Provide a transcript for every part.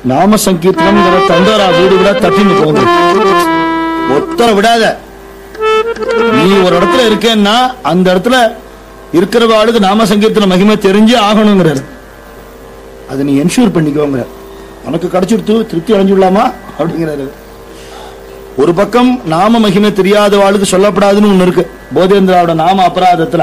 நாம சங்கீர்த்தனம்ங்கிற தண்டரா வீடு விட தட்டின்னு போகுது ஒத்தர விடாத நீ ஒரு இடத்துல இருக்கேன்னா அந்த இடத்துல இருக்கிறவாளுக்கு நாம சங்கீர்த்தன மகிமை தெரிஞ்சே ஆகணுங்கிறாரு அதை நீ என்ஷூர் பண்ணிக்கோங்கிற உனக்கு கிடைச்சிடுத்து திருப்தி அடைஞ்சுடலாமா அப்படிங்கிறாரு ஒரு பக்கம் நாம மகிமை தெரியாத வாளுக்கு சொல்லப்படாதுன்னு ஒண்ணு இருக்கு போதேந்திராவோட நாம அபராதத்துல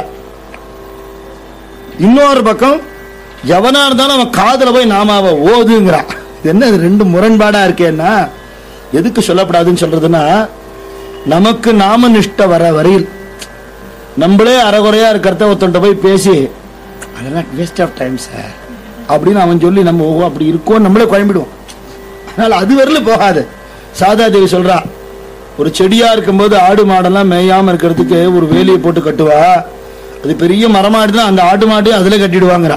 இன்னொரு பக்கம் எவனா இருந்தாலும் அவன் காதுல போய் நாமாவை ஓதுங்கிறான் இது என்ன இது ரெண்டு முரண்பாடா இருக்கேன்னா எதுக்கு சொல்லப்படாதுன்னு சொல்றதுன்னா நமக்கு நாம நிஷ்ட வர வரையில் நம்மளே அறகுறையா இருக்கிறத ஒருத்தன்ட்ட போய் பேசி அதெல்லாம் வேஸ்ட் ஆஃப் டைம் சார் அப்படின்னு அவன் சொல்லி நம்ம ஓ அப்படி இருக்கோம் நம்மளே குழம்பிடுவோம் அதனால அது வரல போகாது சாதா தேவி சொல்றா ஒரு செடியா இருக்கும்போது ஆடு மாடெல்லாம் மேயாம இருக்கிறதுக்கு ஒரு வேலியை போட்டு கட்டுவா அது பெரிய மரமாடுதான் அந்த ஆடு மாட்டையும் அதுல கட்டிடுவாங்கிறா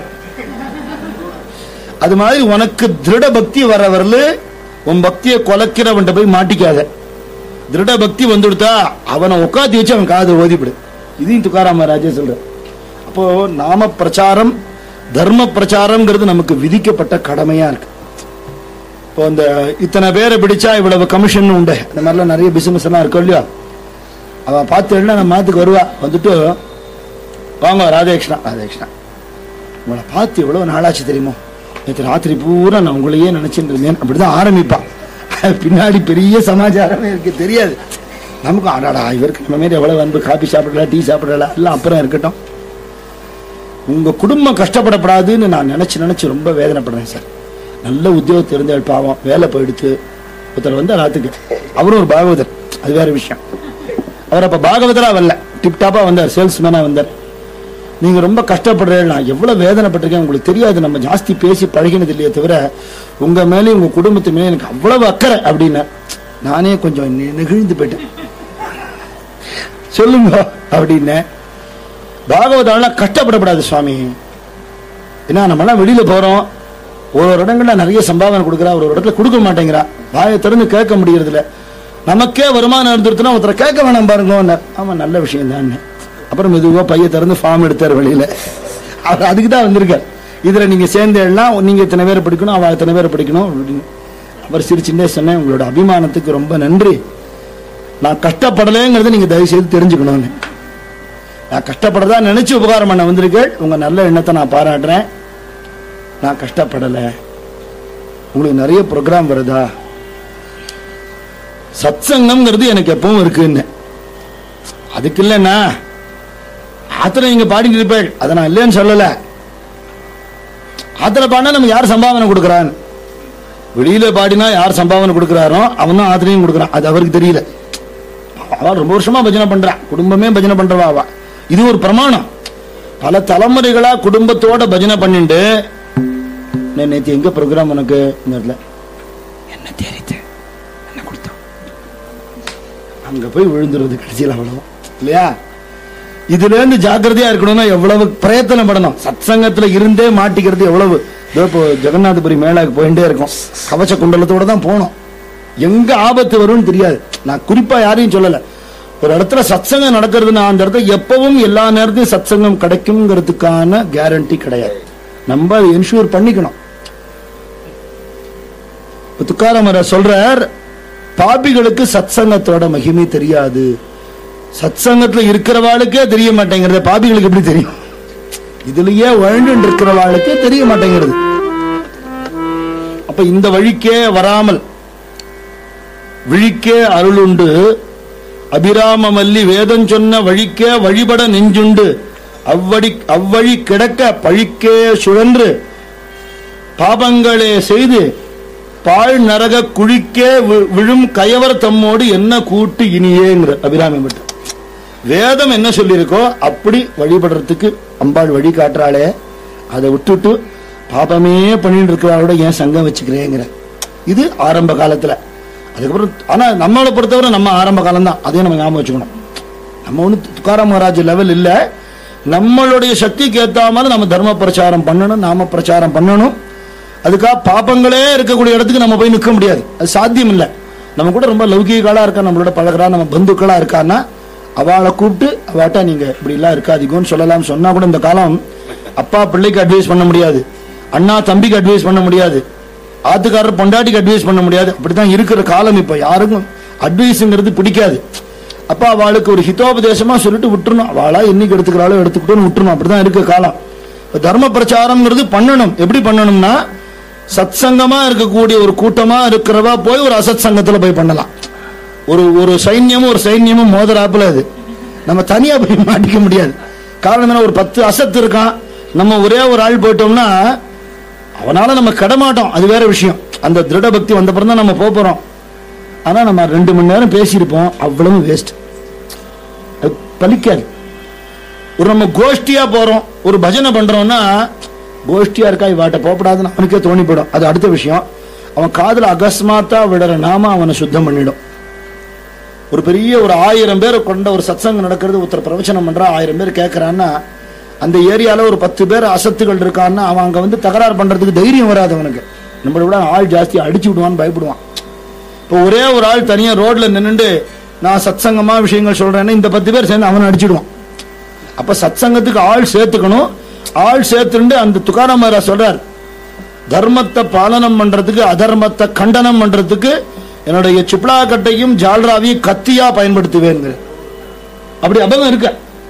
அது மாதிரி உனக்கு திருட பக்தி வர வரல உன் பக்தியை கொலைக்கிறவன்ட்ட போய் மாட்டிக்காத திருட பக்தி வந்துடுத்தா அவனை உட்காத்தி வச்சு அவன் காது ஓதிவிடு இதையும் துக்காராம ராஜே சொல்ற அப்போ நாம பிரச்சாரம் தர்ம பிரச்சாரம்ங்கிறது நமக்கு விதிக்கப்பட்ட கடமையா இருக்கு இப்போ இந்த இத்தனை பேரை பிடிச்சா இவ்வளவு கமிஷன் உண்டு இந்த மாதிரிலாம் நிறைய பிசினஸ் எல்லாம் இருக்கும் இல்லையா அவ பார்த்து நம்ம மாத்துக்கு வருவா வந்துட்டு வாங்க ராதேகிருஷ்ணா ராதேகிருஷ்ணா உங்களை பார்த்து எவ்வளவு நாளாச்சு தெரியுமோ நேற்று ராத்திரி பூரா நான் உங்களையே நினைச்சிட்டு இருந்தேன் அப்படிதான் ஆரம்பிப்பான் பின்னாடி பெரிய சமாச்சாரமே இருக்கு தெரியாது நமக்கு அடாடா இவருக்கு நம்ம மாரி எவ்வளவு அன்பு காபி சாப்பிடலாம் டீ சாப்பிடலாம் எல்லாம் அப்புறம் இருக்கட்டும் உங்க குடும்பம் கஷ்டப்படப்படாதுன்னு நான் நினைச்சு நினைச்சு ரொம்ப வேதனைப்படுறேன் சார் நல்ல உத்தியோகத்தை இருந்தால் பாவம் வேலை போயிடுத்து ஒருத்தர் வந்து ராத்துக்கு அவரும் ஒரு பாகவதர் அது வேற விஷயம் அவர் அப்ப பாகவதரா வரல டிப் டாப்பா வந்தார் சேல்ஸ்மேனா வந்தார் நீங்க ரொம்ப கஷ்டப்படுறேன் நான் எவ்வளவு வேதனைப்பட்டிருக்கேன் உங்களுக்கு தெரியாது நம்ம ஜாஸ்தி பேசி பழகினது இல்லையே தவிர உங்க மேலேயும் உங்க குடும்பத்து மேலே எனக்கு அவ்வளவு அக்கறை அப்படின்னு நானே கொஞ்சம் நெ- நெகிழ்ந்து போயிட்டேன் சொல்லுங்க அப்படின்னு பாகவதாலாம் கஷ்டப்படப்படாது சுவாமி ஏன்னா நம்மலாம் வெளியில போறோம் ஒரு ஒரு இடங்கள்ல நிறைய சம்பாவனை கொடுக்குறா ஒரு ஒரு இடத்துல கொடுக்க மாட்டேங்கிறா வாயை திறந்து கேட்க முடியறது இல்ல நமக்கே வருமானம் இருந்துருச்சுன்னா ஒருத்தரை கேட்க வேணாம் பாருங்க ஆமா நல்ல விஷயம் தான் அப்புறம் மெதுவா பைய திறந்து ஃபார்ம் எடுத்தார் வெளியில அவர் அதுக்கு தான் வந்திருக்கார் இதுல நீங்க சேர்ந்தேன்னா நீங்க இத்தனை பேரை படிக்கணும் அவ இத்தனை பேரை படிக்கணும் அப்படின்னு அவர் சிரிச்சுட்டே சொன்னேன் உங்களோட அபிமானத்துக்கு ரொம்ப நன்றி நான் கஷ்டப்படலைங்கிறத நீங்க தயவு செய்து தெரிஞ்சுக்கணும்னு நான் கஷ்டப்படுறதா நினைச்சு உபகாரம் பண்ண வந்திருக்கேன் உங்க நல்ல எண்ணத்தை நான் பாராட்டுறேன் நான் கஷ்டப்படல உங்களுக்கு நிறைய ப்ரோக்ராம் வருதா சத்சங்கம்ங்கிறது எனக்கு எப்பவும் இருக்குன்னு அதுக்கு இல்லைன்னா ஆத்திரம் நீங்க பாடிட்டு இருப்பேன் அதை நான் இல்லைன்னு சொல்லல ஆத்திர பாடினா நமக்கு யார் சம்பாவனை கொடுக்குறான் வெளியில பாடினா யார் சம்பாவனை கொடுக்குறாரோ அவன் தான் ஆத்திரையும் கொடுக்குறான் அது அவருக்கு தெரியல அவள் ரொம்ப வருஷமா பஜனை பண்றான் குடும்பமே பஜனை பண்றவா அவ இது ஒரு பிரமாணம் பல தலைமுறைகளா குடும்பத்தோட பஜனை பண்ணிட்டு நான் நேத்து எங்க ப்ரோக்ராம் உனக்கு இந்த இடத்துல என்ன தெரியுது என்ன கொடுத்தான் அங்க போய் விழுந்துருது கடைசியில் அவ்வளவு இல்லையா இதுல இருந்து ஜாக்கிரதையா இருக்கணும்னா எவ்வளவு பிரயத்தனப்படணும் சத்சங்கத்துல இருந்தே மாட்டிக்கிறது எவ்வளவு இதோ இப்போ ஜெகநாதபுரி மேலாக்கு போயிட்டே இருக்கும் கவச்ச குண்டலத்தோட தான் போகணும் எங்க ஆபத்து வரும்னு தெரியாது நான் குறிப்பா யாரையும் சொல்லல ஒரு இடத்துல சத்சங்கம் நடக்கிறதுனா அந்த இடத்துல எப்பவும் எல்லா நேரத்தையும் சத்சங்கம் கிடைக்குங்கிறதுக்கான கேரண்டி கிடையாது நம்ம அதை என்ஷூர் பண்ணிக்கணும் இப்ப துக்காராமர சொல்றார் பாபிகளுக்கு சத்சங்கத்தோட மகிமை தெரியாது சத்சங்கத்துல இருக்கிறவாளுக்கே தெரிய மாட்டேங்கிறது பாபிகளுக்கு எப்படி தெரியும் இதுலயே வாழ்ந்து இருக்கிறவாளுக்கே தெரிய மாட்டேங்கிறது அப்ப இந்த வழிக்கே வராமல் விழிக்கே அருளுண்டு அபிராம மல்லி வேதம் சொன்ன வழிக்கே வழிபட நெஞ்சுண்டு அவ்வழி அவ்வழி கிடக்க பழிக்கே சுழன்று பாபங்களே செய்து பாழ் நரக குழிக்கே வி- விழும் கயவர் தம்மோடு என்ன கூட்டு இனியேங்கிற அபிராமி மட்டும் வேதம் என்ன சொல்லியிருக்கோ அப்படி வழிபடுறதுக்கு அம்பாள் வழி காட்டுறாளே அதை விட்டுட்டு பாபமே பண்ணிட்டு இருக்கிறாளோட ஏன் சங்கம் வச்சுக்கிறேங்கிற இது ஆரம்ப காலத்துல அதுக்கப்புறம் ஆனா நம்மளை பொறுத்தவரை நம்ம ஆரம்ப காலம் தான் அதையும் நம்ம ஞாபகம் வச்சுக்கணும் நம்ம ஒண்ணு துக்காராம் மகாராஜ் லெவல் இல்ல நம்மளுடைய சக்திக்கு ஏத்த மாதிரி நம்ம தர்ம பிரச்சாரம் பண்ணணும் நாம பிரச்சாரம் பண்ணணும் அதுக்காக பாப்பங்களே இருக்கக்கூடிய இடத்துக்கு நம்ம போய் நிற்க முடியாது அது சாத்தியம் இல்லை நம்ம கூட ரொம்ப லௌகீகாலா இருக்கா நம்மளோட பழகிறா நம்ம பந்துக்களா இருக்கான்னா அவளை கூப்பிட்டு அவாட்ட நீங்க இப்படி எல்லாம் இருக்காதீங்கன்னு சொல்லலாம் சொன்னா கூட இந்த காலம் அப்பா பிள்ளைக்கு அட்வைஸ் பண்ண முடியாது அண்ணா தம்பிக்கு அட்வைஸ் பண்ண முடியாது ஆத்துக்காரர் பொண்டாட்டிக்கு அட்வைஸ் பண்ண முடியாது அப்படித்தான் இருக்கிற காலம் இப்ப யாருக்கும் அட்வைஸ்ங்கிறது பிடிக்காது அப்ப அவளுக்கு ஒரு ஹிதோபதேசமா சொல்லிட்டு விட்டுறணும் அவளா என்னைக்கு எடுத்துக்கிறாளோ எடுத்துக்கிட்டோன்னு விட்டுறணும் அப்படிதான் இருக்க காலம் இப்ப தர்ம பிரச்சாரம்ங்கிறது பண்ணணும் எப்படி பண்ணணும்னா சத்சங்கமா இருக்கக்கூடிய ஒரு கூட்டமா இருக்கிறவா போய் ஒரு அசத் சங்கத்துல போய் பண்ணலாம் ஒரு ஒரு சைன்யமும் ஒரு சைன்யமும் மோதராப்புல அது நம்ம தனியா போய் மாட்டிக்க முடியாது காரணம் என்ன ஒரு பத்து அசத்து இருக்கான் நம்ம ஒரே ஒரு ஆள் போயிட்டோம்னா அவனால நம்ம கடமாட்டோம் அது வேற விஷயம் அந்த திருட பக்தி வந்தப்பறம் தான் நம்ம போக போறோம் ஆனா நம்ம ரெண்டு மணி நேரம் பேசியிருப்போம் அவ்வளவு வேஸ்ட் அது பலிக்காது ஒரு நம்ம கோஷ்டியா போறோம் ஒரு பஜனை பண்றோம்னா கோஷ்டியா இருக்கா இவாட்ட போகப்படாதுன்னு அவனுக்கே தோணி போயிடும் அது அடுத்த விஷயம் அவன் காதுல அகஸ்மாத்தா விடுற நாம அவனை சுத்தம் பண்ணிடும் ஒரு பெரிய ஒரு ஆயிரம் பேர் கொண்ட ஒரு சத்சங்கம் நடக்கிறது ஒருத்தர் பிரவச்சனம் பண்றா ஆயிரம் பேர் கேட்கறான்னா அந்த ஏரியால ஒரு பத்து பேர் அசத்துகள் இருக்கான்னா அவன் அங்க வந்து தகராறு பண்றதுக்கு தைரியம் வராது அவனுக்கு நம்மளை விட ஆள் ஜாஸ்தி அடிச்சு விடுவான்னு பயப்படுவான் இப்போ ஒரே ஒரு ஆள் தனியா ரோட்ல நின்னுட்டு நான் சத்சங்கமா விஷயங்கள் சொல்றேன்னு இந்த பத்து பேர் சேர்ந்து அவனை அடிச்சிடுவான் அப்ப சத்சங்கத்துக்கு ஆள் சேர்த்துக்கணும் ஆள் சேர்த்துட்டு அந்த துக்காராம் மகாராஜ் சொல்றார் தர்மத்தை பாலனம் பண்றதுக்கு அதர்மத்தை கண்டனம் பண்றதுக்கு என்னுடைய சிப்ளா கட்டையும் ஜால்ராவையும் கத்தியா பயன்படுத்துவேன் அப்படி அபகம் இருக்க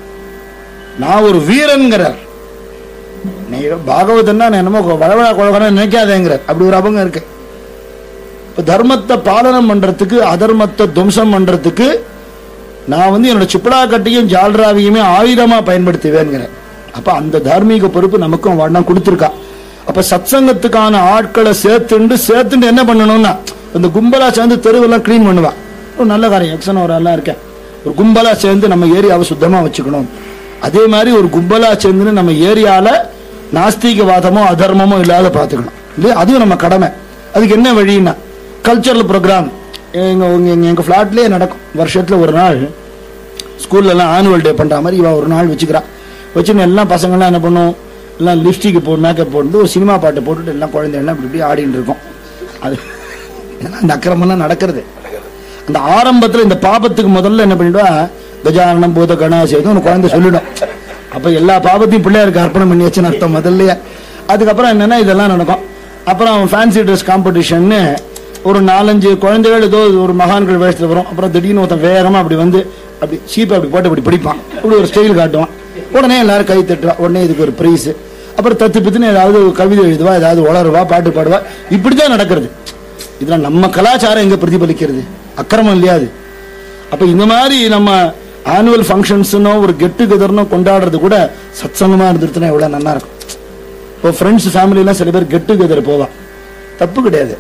நான் ஒரு வீரன்கிறார் நீ பாகவதன்னா நான் என்னமோ வளவழா குழகன நினைக்காதேங்கிறார் அப்படி ஒரு அபகம் இருக்கு இப்ப தர்மத்தை பாலனம் பண்றதுக்கு அதர்மத்தை துவம்சம் பண்றதுக்கு நான் வந்து என்னோட சிப்படா கட்டையும் ஜால்ராவையுமே ஆயுதமா பயன்படுத்துவேங்கிறேன் அப்ப அந்த தார்மீக பொறுப்பு நமக்கும் வண்ணம் கொடுத்துருக்கா அப்ப சத்சங்கத்துக்கான ஆட்களை சேர்த்துண்டு சேர்த்துண்டு என்ன பண்ணணும்னா இந்த கும்பலா சேர்ந்து தெருவெல்லாம் க்ளீன் பண்ணுவா ஒரு நல்ல காரியம் எக்ஸன் ஒரு எல்லாம் இருக்கேன் ஒரு கும்பலா சேர்ந்து நம்ம ஏரியாவை சுத்தமா வச்சுக்கணும் அதே மாதிரி ஒரு கும்பலா சேர்ந்து நம்ம ஏரியால நாஸ்திகவாதமோ அதர்மமோ இல்லாத பார்த்துக்கணும் இல்லையா அதுவும் நம்ம கடமை அதுக்கு என்ன வழின்னா கல்ச்சரல் ப்ரோக்ராம் எங்க உங்க- எங்க எங்க ஃபிளாட்லயே நடக்கும் வருஷத்துல ஒரு நாள் ஸ்கூல்ல எல்லாம் ஆனுவல் டே பண்ற மாதிரி இவ ஒரு நாள் வச்சுக்கிறா வச்சுன்னு எல்லாம் பசங்கள்லாம் என்ன பண்ணும் எல்லாம் லிப்ஸ்டிக் போட்டு மேக்கப் போட்டு ஒரு சினிமா பாட்டை போட்டுட்டு எல்லாம் குழந்தைகள்லாம் இப்படி இப்படி ஆடிட்டு இருக்கோம் அது ஏன்னா அந்த அக்கிரமெல்லாம் நடக்கிறது அந்த ஆரம்பத்துல இந்த பாபத்துக்கு முதல்ல என்ன பண்ணிடுவா கஜானனம் பூத கணாசேதும் ஒரு குழந்தை சொல்லிடும் அப்ப எல்லா பாபத்தையும் பிள்ளையாருக்கு அர்ப்பணம் பண்ணி வச்சுன்னு அர்த்தம் முதல்லயே அதுக்கப்புறம் என்னன்னா இதெல்லாம் நடக்கும் அப்புறம் ஃபேன்சி ட்ரெஸ் காம்படிஷன்னு ஒரு நாலஞ்சு குழந்தைகள் ஏதோ ஒரு மகான்கள் வேஷத்துல வரும் அப்புறம் திடீர்னு ஒருத்தன் வேகமா அப்படி வந்து அப்படி சீப்பை அப்படி போட்டு அப்படி பிடிப்பான் அப்படி ஒரு ஸ்டைல் காட்டுவான் உடனே எல்லாரும் கை தட்டுவா உடனே இதுக்கு ஒரு பிரைஸ் அப்புறம் தத்து பித்துன்னு ஏதாவது ஒரு கவிதை எழுதுவா ஏதாவது உளருவா பாட்டு பாடுவா இப்படிதான் நடக்கிறது இதுல நம்ம கலாச்சாரம் எங்க பிரதிபலிக்கிறது அக்கிரமம் இல்லையா அது அப்ப இந்த மாதிரி நம்ம ஆனுவல் ஃபங்க்ஷன்ஸ்னோ ஒரு கெட் டுகெதர்னோ கொண்டாடுறது கூட சத்சங்கமா இருந்துருச்சுன்னா எவ்வளவு நல்லா இருக்கும் இப்போ ஃப்ரெண்ட்ஸ் ஃபேமிலிலாம் சில பேர் கெட் டுகெதர் போவா தப்பு கிடையாது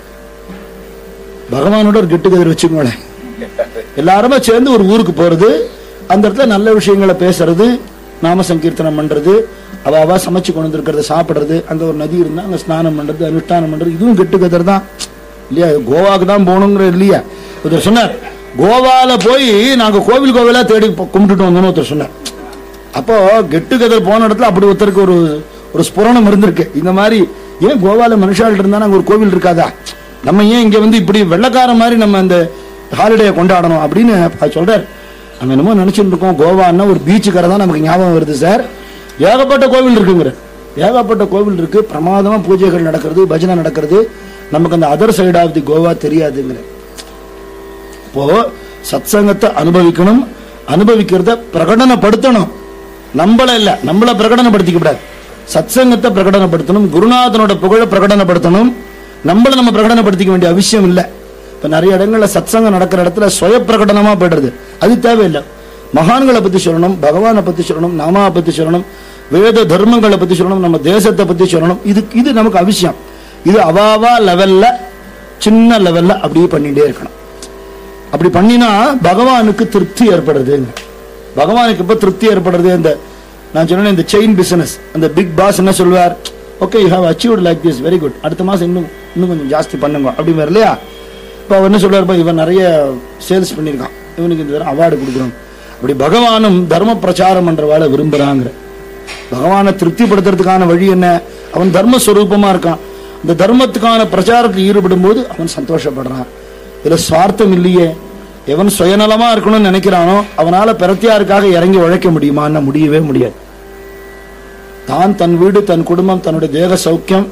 பகவானோட ஒரு கெட் டுகெதர் வச்சுக்கோங்களேன் எல்லாருமே சேர்ந்து ஒரு ஊருக்கு போறது அந்த இடத்துல நல்ல விஷயங்களை பேசுறது நாம சங்கீர்த்தனம் பண்றது அவ அவ சமைச்சு கொண்டு வந்திருக்கிறத சாப்பிடுறது அங்க ஒரு நதி இருந்தா அங்க ஸ்நானம் பண்றது அனுஷ்டானம் பண்றது இதுவும் கெட்டு கதர் தான் இல்லையா கோவாக்கு தான் போகணுங்கிற இல்லையா ஒருத்தர் சொன்னார் கோவால போய் நாங்க கோவில் கோவிலா தேடி போ- கும்பிட்டுட்டு வந்தோம்னு ஒருத்தர் சொன்னார் அப்போ கெட்டு கதர் போன இடத்துல அப்படி ஒருத்தருக்கு ஒரு ஒரு ஸ்புரணம் இருந்திருக்கு இந்த மாதிரி ஏன் கோவால மனுஷால் இருந்தா அங்க ஒரு கோவில் இருக்காதா நம்ம ஏன் இங்க வந்து இப்படி வெள்ளக்கார மாதிரி நம்ம அந்த ஹாலிடே கொண்டாடணும் அப்படின்னு அவர் சொல்றார் நம்ம என்னமோ நினைச்சிட்டு இருக்கோம் கோவான்னா ஒரு பீச்சு கரை தான் நமக்கு ஞாபகம் வருது சார் ஏகப்பட்ட கோவில் இருக்குங்கிற ஏகப்பட்ட கோவில் இருக்கு பிரமாதமா பூஜைகள் நடக்கிறது பஜனை நடக்கிறது நமக்கு அந்த other side of the Goa தெரியாதுங்கிற இப்போ சத்சங்கத்தை அனுபவிக்கணும் அனுபவிக்கிறத பிரகடனப்படுத்தணும் நம்மள இல்ல நம்மள பிரகடனப்படுத்திக்க கூடாது சத்சங்கத்தை பிரகடனப்படுத்தணும் குருநாதனோட புகழ பிரகடனப்படுத்தணும் நம்மள நம்ம பிரகடனப்படுத்திக்க வேண்டிய அவசியம் இல்ல இப்ப நிறைய இடங்கள்ல சத்சங்கம் நடக்கிற இடத்துல சுய பிரகடனமா போயிடுறது அது தேவையில்லை மகான்களை பத்தி சொல்லணும் பகவானை பத்தி சொல்லணும் நாமாவை பத்தி சொல்லணும் வேத தர்மங்களை பத்தி சொல்லணும் நம்ம தேசத்தை பத்தி சொல்லணும் இது இது நமக்கு அவசியம் இது அவாவா லெவல்ல சின்ன லெவல்ல அப்படியே பண்ணிட்டே இருக்கணும் அப்படி பண்ணினா பகவானுக்கு திருப்தி ஏற்படுறது பகவானுக்கு இப்ப திருப்தி ஏற்படுறது இந்த நான் சொன்னேன் இந்த செயின் பிசினஸ் அந்த பிக் பாஸ் என்ன சொல்வார் okay you have achieved like this very good அடுத்த மாசம் இன்னும் இன்னும் கொஞ்சம் ஜாஸ்தி பண்ணுங்க அப்படிங்கிற இல்லையா இப்போ அவர் என்ன சொல்றாரு "பா, இவன் நிறைய சேல்ஸ் பண்ணியிருக்கான் இவனுக்கு இந்த தடவை அவார்டு கொடுக்கணும் அப்படி பகவானும் தர்ம பிரச்சாரம் பண்றவாளை விரும்புறாங்கிற பகவானை திருப்திப்படுத்துறதுக்கான வழி என்ன அவன் தர்மஸ்வரூபமா இருக்கான் இந்த தர்மத்துக்கான பிரச்சாரத்தில் ஈடுபடும் போது அவன் சந்தோஷப்படுறான் இதுல சுவார்த்தம் இல்லையே எவன் சுயநலமா இருக்கணும்னு நினைக்கிறானோ அவனால பிரத்தியாருக்காக இறங்கி உழைக்க முடியுமான்னு முடியவே முடியாது தான் தன் வீடு தன் குடும்பம் தன்னுடைய தேக சௌக்கியம்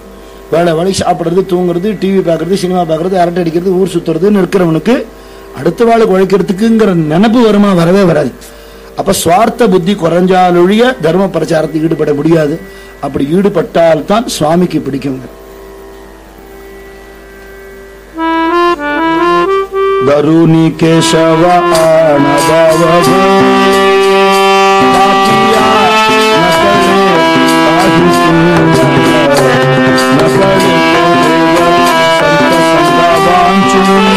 வேலை வேலைக்கு சாப்பிடுறது தூங்குறது டிவி பார்க்கறது சினிமா பார்க்கறது அரட்டை அடிக்கிறது ஊர் சுத்துறதுன்னு இருக்கிறவனுக்கு அடுத்த வாழ்க்கை உழைக்கிறதுக்குங்கிற நினைப்பு வருமா வரவே வராது அப்ப சுவார்த்த புத்தி குறைஞ்சாலொழிய தர்ம பிரச்சாரத்துக்கு ஈடுபட முடியாது அப்படி ஈடுபட்டால் தான் சுவாமிக்கு பிடிக்குங்க தருணி கேசவ ஆனபவ பாப்பியா நகலே பாஹி நகலே संत संगावांचुनी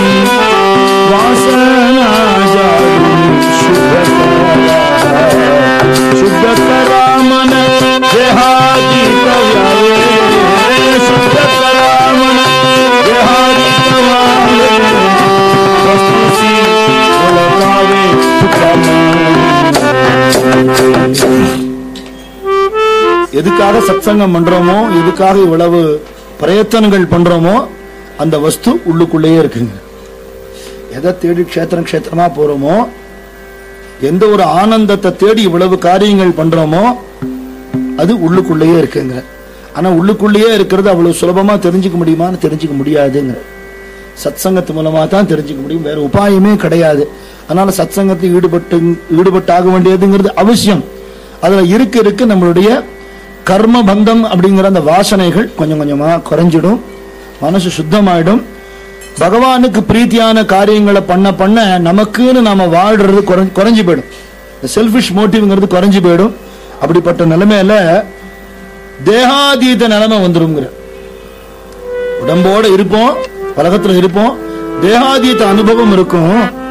वासना जाडुनी शुद्ध करा शुद्ध करा मन देहादी कव्यावे शुद्ध करा मन देहादी कव्यावे वस्तुसी ओळखावे எதுக்காக சத்சங்கம் பண்றோமோ எதுக்காக இவ்வளவு பிரயத்தனங்கள் பண்றோமோ அந்த வஸ்து உள்ளுக்குள்ளேயே இருக்குங்க எதை தேடி க்ஷேத்திரம் க்ஷேத்திரமா போறோமோ எந்த ஒரு ஆனந்தத்தை தேடி இவ்வளவு காரியங்கள் பண்றோமோ அது உள்ளுக்குள்ளேயே இருக்குங்க ஆனா உள்ளுக்குள்ளேயே இருக்கிறது அவ்வளவு சுலபமா தெரிஞ்சுக்க முடியுமான்னு தெரிஞ்சுக்க முடியாதுங்க சத்சங்கத்து மூலமா தான் தெரிஞ்சுக்க முடியும் வேற உபாயமே கிடையாது அதனால சத்சங்கத்தில் ஈடுபட்டு ஈடுபட்டாக வேண்டியதுங்கிறது அவசியம் அதுல இருக்க இருக்க நம்மளுடைய கர்ம பந்தம் அப்படிங்கிற அந்த வாசனைகள் கொஞ்சம் கொஞ்சமா குறைஞ்சிடும் மனசு சுத்தமாயிடும் பகவானுக்கு பிரீத்தியான காரியங்களை பண்ண பண்ண நமக்குன்னு நாம வாழ்றது குறை- குறைஞ்சு போயிடும் இந்த செல்ஃபிஷ் மோட்டிவ்ங்கிறது குறைஞ்சு போயிடும் அப்படிப்பட்ட நிலைமையில தேகாதீத நிலைமை வந்துருங்கிற உடம்போட இருப்போம் பலகத்துல இருப்போம் தேகாதீத அனுபவம் இருக்கும்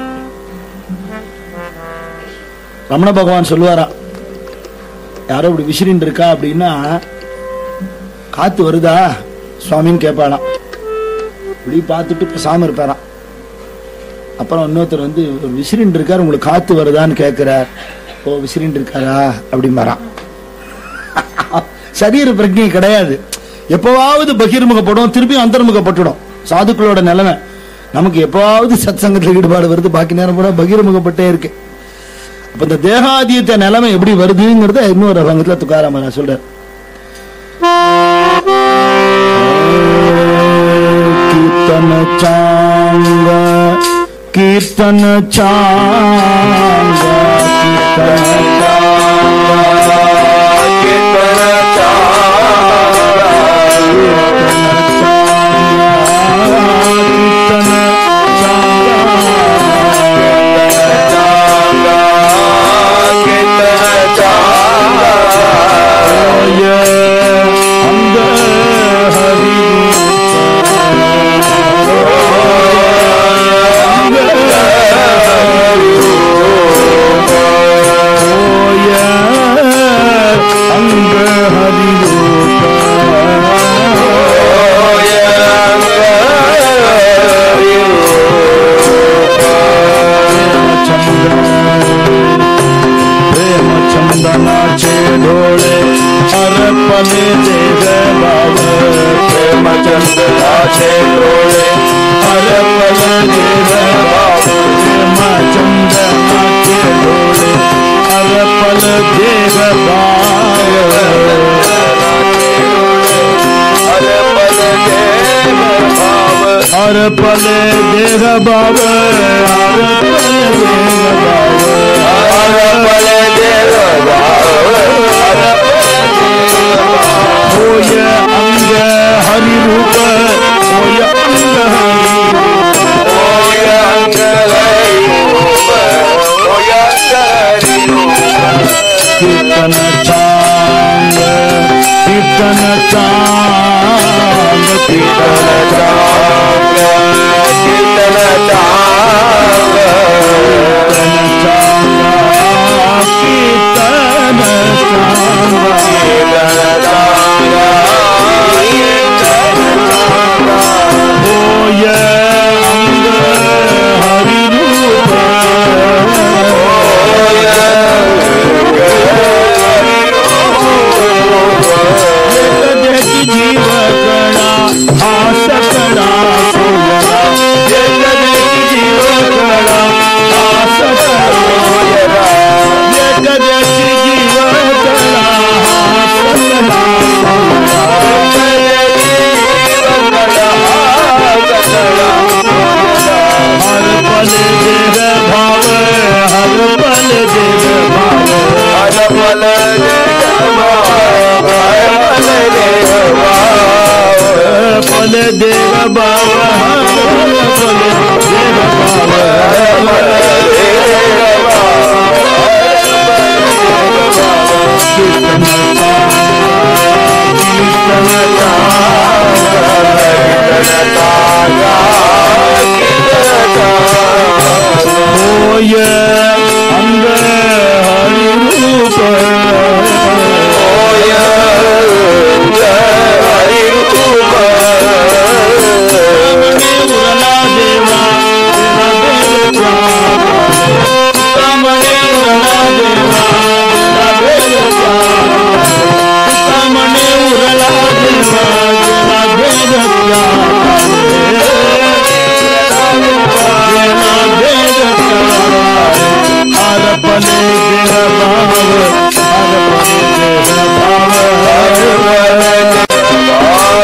ரமண பகவான் சொல்லுவாரா யாரோ இப்படி விசிறின்னு இருக்கா அப்படின்னா காத்து வருதா சுவாமின்னு கேட்பாளாம் இப்படி பார்த்துட்டு பேசாம இருப்பாராம் அப்புறம் இன்னொருத்தர் வந்து ஒரு விசிறின்னு இருக்காரு உங்களுக்கு காத்து வருதான்னு கேட்கிறார் ஓ விசிறின்னு இருக்காரா அப்படிம்பாராம் சரீர பிரஜை கிடையாது எப்பவாவது பகிர்முகப்படும் திருப்பி அந்தர்முகப்பட்டுடும் சாதுக்களோட நிலைமை நமக்கு எப்பவாவது சத் சங்கத்துல ஈடுபாடு வருது பாக்கி நேரம் கூட பகிர்முகப்பட்டே இருக்கு அப்ப இந்த தேகாதீத்த நிலைமை எப்படி வருதுங்கிறத இன்னொரு ரங்கத்துல துக்காராம நான் சொல்றேன் கீர்த்தன சாங்க கீர்த்தன சாங்க கீர்த்தன கீர்த்தன அந்த ஹரி அங்க ஹரி प्रेम चंदनाचे डोळे अरपले देव बाब प्रेम चंदनाचे डोळे अरपले देव बाब प्रेम चंदनाचे डोळे अरपल देव बाब अरपले देव बाब अरपले देव बाब होय अंग हरि रूप होय अंग हरि कीर्तन चांग कीर्तन चांग कीर्तन कीर्तन चांग कीर्तन चांग होय अंग हरि रूप देखी जीव कणा आस कणा सोयरा देखी தேக பாவ ஹர பலே தேக போய அந்த ஹரிரூப ரமணே உரலா தேவா தேவா ரமணே உரலா தேவா தேவா ரமணே உரலா தேவா தேவா ஹரப்பலே தேவ பாவ ஹரப்பலே தேவ பாவ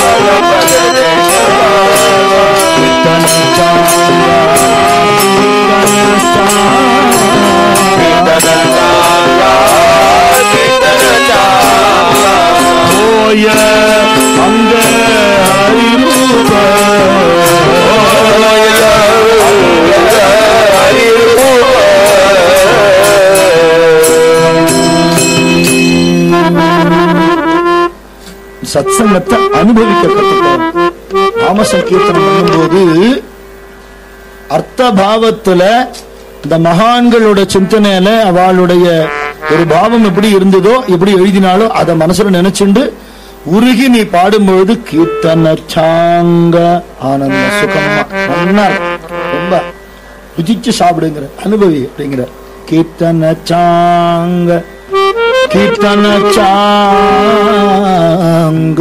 போய அந்த அறிமுக சத்சங்கத்தை அனுபவிக்க கத்துக்கணும் நாம சங்கீர்த்தனம் பண்ணும்போது அர்த்த பாவத்துல இந்த மகான்களோட சிந்தனையில அவளுடைய ஒரு பாவம் எப்படி இருந்ததோ எப்படி எழுதினாலோ அதை மனசுல நினைச்சுண்டு உருகி நீ பாடும்பொழுது கீர்த்தன சாங்க ஆனந்த சுகமா நல்லா இருக்கும். ரொம்ப ருசிச்சு சாப்பிடுங்கிற அனுபவி அப்படிங்கிற கீர்த்தன சாங்க கீர்த்தன சாங்க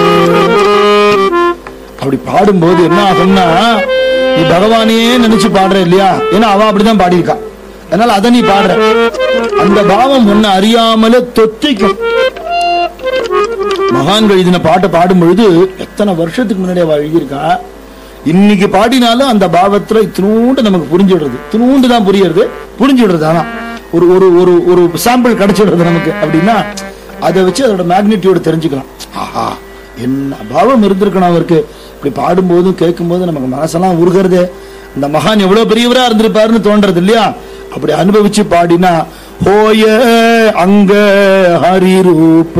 அப்படி பாடும்போது என்ன ஆகும்னா நீ பகவானையே நினைச்சு பாடுற இல்லையா ஏன்னா அவ அப்படிதான் பாடியிருக்கா அதனால அதை நீ பாடுற அந்த பாவம் உன்னை அறியாமலே தொத்திக்கும் மகான்கள் எழுதின பாட்டை பாடும் பொழுது எத்தனை வருஷத்துக்கு முன்னாடி அவ எழுதியிருக்கா இன்னைக்கு பாடினாலும் அந்த பாவத்துல இத்தினூண்டு நமக்கு புரிஞ்சுடுறது இத்தினூண்டு தான் புரியுறது புரிஞ்சுடுறது ஆனா ஒரு ஒரு ஒரு ஒரு சாம்பிள் கிடைச்சிடுறது நமக்கு அப்படின்னா அதை வச்சு அதோட மேக்னிடியூடு தெரிஞ்சுக்கலாம் ஆஹா என்ன பாவம் இருந்திருக்கணும் அவருக்கு இப்படி பாடும்போதும் கேட்கும்போதும் நமக்கு மனசெல்லாம் உருகிறது இந்த மகான் எவ்வளவு பெரியவரா இருந்திருப்பாருன்னு தோன்றது இல்லையா அப்படி அனுபவிச்சு பாடினா ஹோய அங்க ஹரிரூப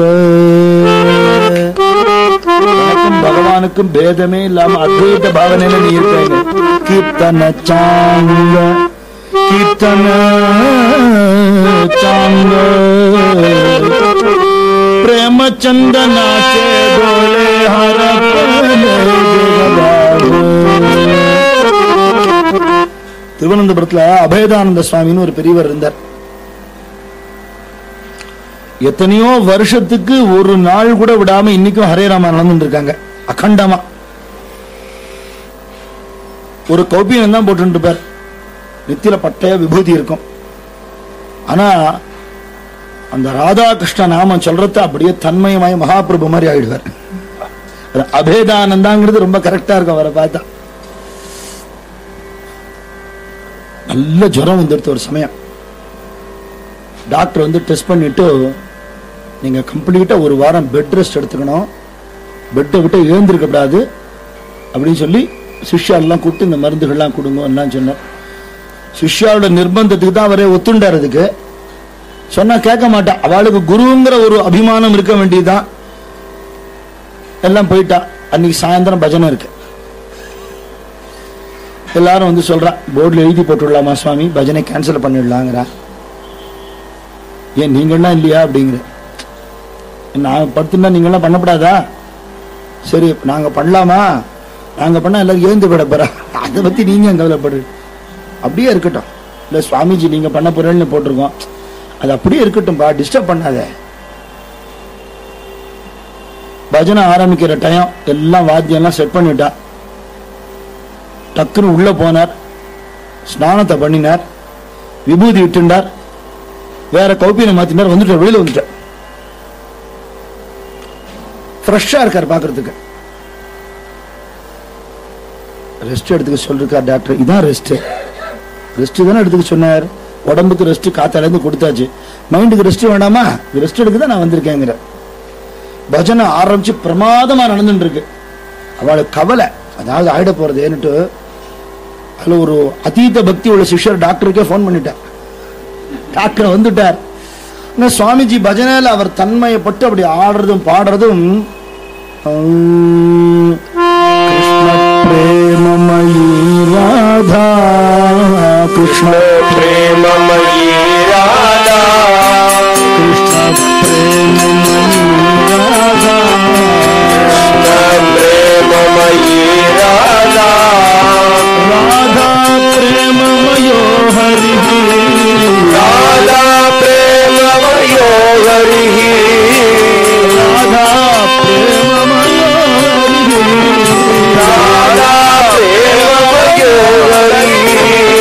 எனக்கும் பகவானுக்கும் பேதமே இல்லாம அத்வைத பாவனையில நீ இருக்காங்க கீர்த்தன சாங்க கீர்த்தன சாங்க ಪ್ರೇಮ ಚಂದನಾಚೆ ಡೋಳೆ ಹರ திருவனந்தபுரத்துல அபேதானந்த சுவாமின்னு ஒரு பெரியவர் இருந்தார் எத்தனையோ வருஷத்துக்கு ஒரு நாள் கூட விடாம இன்னைக்கும் ஹரே ராமா நடந்துட்டு இருக்காங்க அகண்டமா ஒரு கௌபியம் தான் போட்டு இருப்பார் நெத்தியில பட்டைய விபூதி இருக்கும் ஆனா அந்த ராதாகிருஷ்ண நாமம் சொல்றத அப்படியே தன்மயமாய் மகாபிரபு மாதிரி ஆயிடுவார் அபேதானந்தாங்கிறது ரொம்ப கரெக்டா இருக்கும் அவரை பார்த்தா நல்ல ஜுரம் வந்துடுது ஒரு சமயம் டாக்டர் வந்து டெஸ்ட் பண்ணிட்டு நீங்க கம்ப்ளீட்டா ஒரு வாரம் பெட் ரெஸ்ட் எடுத்துக்கணும் பெட்டை விட்டு எழுந்திருக்க கூடாது அப்படின்னு சொல்லி சிஷ்யாலெல்லாம் கூப்பிட்டு இந்த மருந்துகள்லாம் கொடுங்க எல்லாம் சொன்னார் சிஷ்யாவோட நிர்பந்தத்துக்கு தான் அவரே ஒத்துண்டார் அதுக்கு சொன்னா கேட்க மாட்டா அவளுக்கு குருங்கிற ஒரு அபிமானம் இருக்க வேண்டியதுதான் எல்லாம் போயிட்டா அன்னைக்கு சாயந்தரம் பஜனை இருக்கு எல்லாரும் வந்து சொல்றா போர்டில் எழுதி போட்டுடலாமா சுவாமி பஜனை கேன்சல் பண்ணிடலாங்கிறா ஏன் நீங்கள்லாம் இல்லையா அப்படிங்கிற நான் படுத்துனா நீங்களாம் பண்ணப்படாதா சரி நாங்க பண்ணலாமா நாங்க பண்ணா எல்லாரும் ஏந்து விட போறா அதை பத்தி நீங்க கவலைப்படு அப்படியே இருக்கட்டும் இல்ல சுவாமிஜி நீங்க பண்ண போறேன்னு போட்டிருக்கோம் அது அப்படியே இருக்கட்டும்பா டிஸ்டர்ப் பண்ணாத பஜனை ஆரம்பிக்கிற டைம் எல்லாம் வாத்தியம்லாம் செட் பண்ணிட்டா டக்குன்னு உள்ள போனார் ஸ்நானத்தை பண்ணினார் விபூதி விட்டுண்டார் வேற கௌப்பியனை மாத்தினார் வந்துட்டார் வெளியில வந்துட்டார் ஃப்ரெஷ்ஷா இருக்கார் பாக்குறதுக்கு ரெஸ்ட் எடுத்துக்க சொல்லிருக்கார் டாக்டர் இதான் ரெஸ்ட் ரெஸ்ட் தானே எடுத்துக்க சொன்னார் உடம்புக்கு ரெஸ்ட் காத்தால இருந்து கொடுத்தாச்சு மைண்டுக்கு ரெஸ்ட் வேண்டாமா ரெஸ்ட் எடுக்க தான் நான் வந்திருக்கேங்கிற பஜனை ஆரம்பிச்சு பிரமாதமா நடந்துட்டு இருக்கு அவளுக்கு கவலை அதாவது ஆயிட போறது ஏன்னுட்டு அதுல ஒரு அதீத பக்தி உள்ள சிஷ்யர் டாக்டருக்கே ஃபோன் பண்ணிட்டார் டாக்டர் வந்துட்டார் ஆனா சுவாமிஜி பஜனையில அவர் தன்மையப்பட்டு அப்படி ஆடுறதும் பாடுறதும் உம், கிருஷ்ண பிரேமமயி ராதா கிருஷ்ண प्रेममयी राधा கிருஷ்ண பிரேமமயி ராதா प्रेममयी राधा ராதா பிரேமமயோ ஹரி राधा प्रेममयो हरिः ராதா பிரேமமயோ ஹரி राधा प्रेममयो हरिः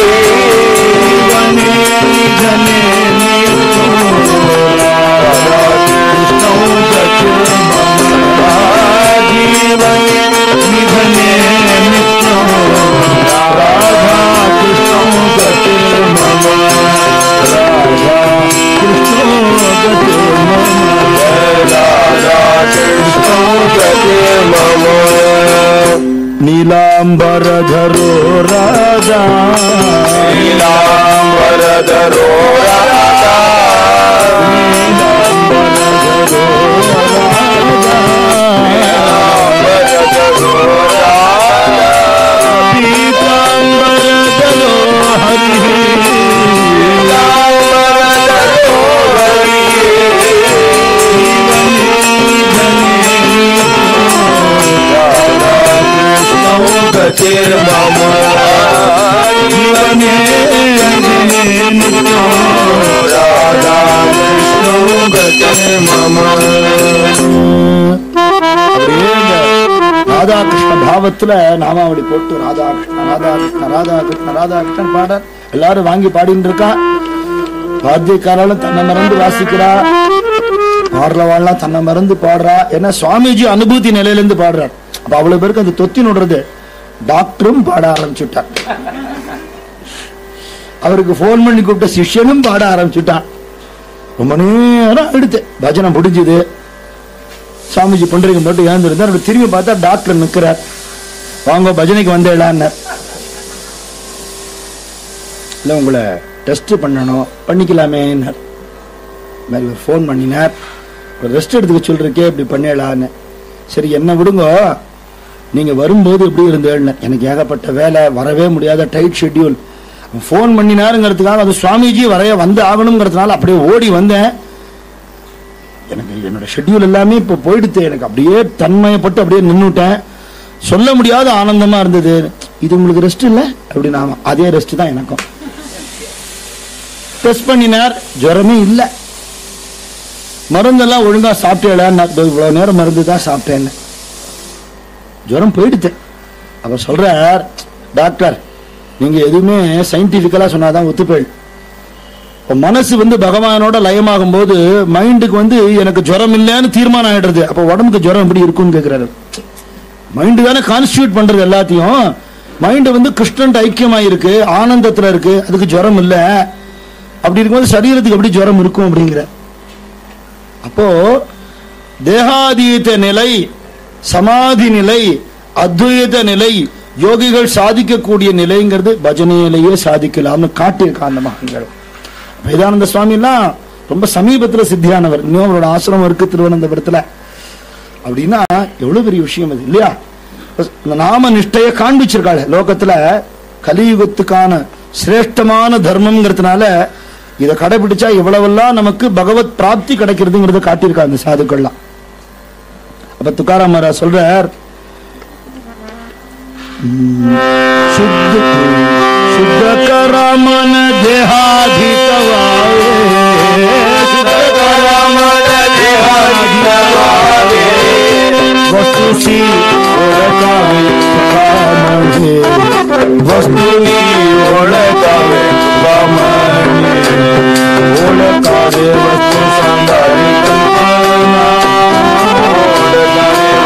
मम नीलाम्बरधरो राजा नीलाम्बरधरो राधा नीलाम्बरधरो नीलाम्बरधरो राधा पीताम्बरधरो हरिः नीलाम्बरधरो गतिर्मम जीवने राधा कृष्णो गतिर्मम அப்படியே இந்த ராதாகிருஷ்ண பாவத்துல நாமாவளி போட்டு ராதாகிருஷ்ண ராதாகிருஷ்ண ராதாகிருஷ்ண ராதாகிருஷ்ணன் பாட எல்லாரும் வாங்கி பாடிட்டு இருக்கா வாத்தியக்காராலும் தன்னை மறந்து வாசிக்கிறா பாடுறவாள்லாம் தன்னை மறந்து பாடுறா ஏன்னா சுவாமிஜி அனுபூதி நிலையில இருந்து பாடுறார் அப்ப அவ்வளவு பேருக்கு அந்த தொத்தி நுடுறது டாக்டரும் பாட ஆரம்பிச்சுட்டார் அவருக்கு போன் பண்ணி கூப்பிட்ட சிஷ்யனும் பாட ஆரம்பிச்சுட்டான் ரொம்ப நேரம் எடுத்து பஜனை முடிஞ்சுது சாமிஜி பண்றீங்க மட்டும் ஏந்திருந்தார் அப்படி திரும்பி பார்த்தா டாக்டர் நிக்கிறார் வாங்க பஜனைக்கு வந்தேடான்னார் இல்ல உங்களை டெஸ்ட் பண்ணணும் பண்ணிக்கலாமேன்னார் இந்த மாதிரி ஒரு ஃபோன் பண்ணினார் ஒரு ரெஸ்ட் எடுத்துக்க சொல்றக்கே இப்படி பண்ணிடலான்னு சரி என்ன விடுங்க நீங்க வரும்போது எப்படி இருந்தேன்னு எனக்கு ஏகப்பட்ட வேலை வரவே முடியாத டைட் ஷெட்யூல் ஃபோன் பண்ணினாருங்கிறதுக்காக அது சுவாமிஜி வரைய வந்து ஆகணுங்கிறதுனால அப்படியே ஓடி வந்தேன் எனக்கு என்னோட ஷெட்யூல் எல்லாமே இப்போ போயிடுத்து எனக்கு அப்படியே தன்மயப்பட்டு அப்படியே நின்னுட்டேன் சொல்ல முடியாத ஆனந்தமா இருந்தது இது உங்களுக்கு ரெஸ்ட் இல்ல அப்படின்னு ஆமா அதே ரெஸ்ட் தான் எனக்கும் டெஸ்ட் பண்ணினார் ஜுரமே இல்ல மருந்தெல்லாம் ஒழுங்கா சாப்பிட்டேன் இவ்வளவு நேரம் மருந்து தான் சாப்பிட்டேன்னு ஜுரம் போயிடுத்து அவர் சொல்றார் டாக்டர் நீங்க எதுவுமே சயின்டிபிக்கலா சொன்னாதான் ஒத்துப்பேள் இப்ப மனசு வந்து பகவானோட லயமாகும் போது மைண்டுக்கு வந்து எனக்கு ஜுரம் இல்லைன்னு தீர்மானம் ஆயிடுறது அப்ப உடம்புக்கு ஜுரம் எப்படி இருக்கும்னு கேக்குறாரு மைண்டு தானே கான்ஸ்டியூட் பண்றது எல்லாத்தையும் மைண்டு வந்து கிருஷ்ணன் ஐக்கியமா இருக்கு ஆனந்தத்துல இருக்கு அதுக்கு ஜுரம் இல்ல அப்படி இருக்கும்போது சரீரத்துக்கு எப்படி ஜுரம் இருக்கும் அப்படிங்கிற அப்போ தேகாதீத நிலை சமாதி நிலை அத்வைத நிலை யோகிகள் சாதிக்கக்கூடிய நிலைங்கிறது பஜனையிலேயே சாதிக்கலாம்னு காட்டியிருக்கான் அந்த மகன்கள் வேதானந்த சுவாமி எல்லாம் ரொம்ப சமீபத்துல சித்தியானவர் இன்னும் அவரோட ஆசிரமம் இருக்கு திருவனந்தபுரத்துல அப்படின்னா எவ்வளவு பெரிய விஷயம் அது இல்லையா இந்த நாம நிஷ்டைய காண்பிச்சிருக்காள் லோகத்துல கலியுகத்துக்கான சிரேஷ்டமான தர்மம்ங்கிறதுனால இதை கடைபிடிச்சா இவ்வளவெல்லாம் நமக்கு பகவத் பிராப்தி கிடைக்கிறதுங்கிறத காட்டியிருக்காங்க இந்த சாதுக்கள்லாம் அப்ப துக்காராம் மகாராஜ் சொல்றார் உம், சுத்த சுத்த கரமன தேகாதிதவாயே சுத்த रमण देहादितवावे वस्तुसी ओळखावे कामणे वस्तुनी ओळखावे वामने ओळखावे वस्तू सांगावी कल्पना ओळखावे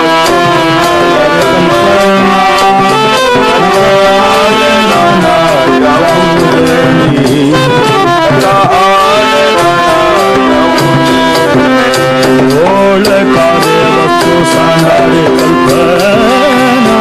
ओळखावे वस्तू सांगावे कल्पना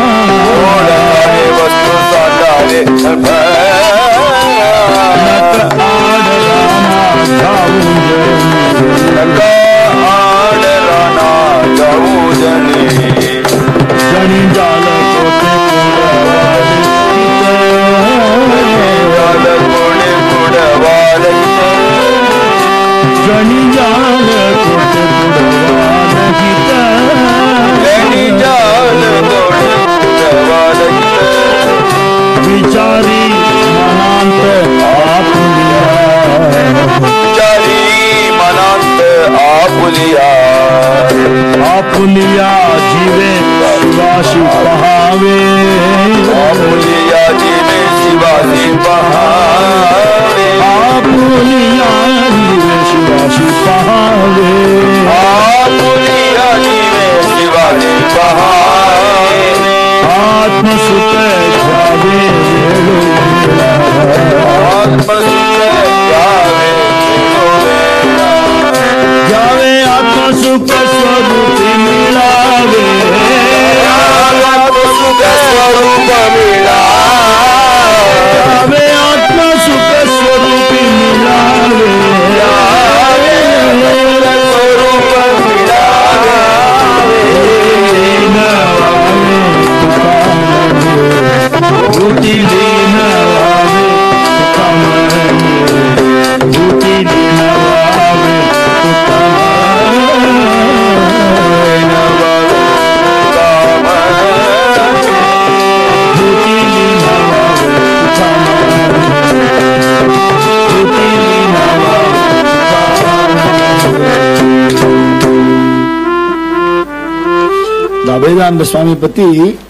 அபேதானந்த சுவாமி பத்தி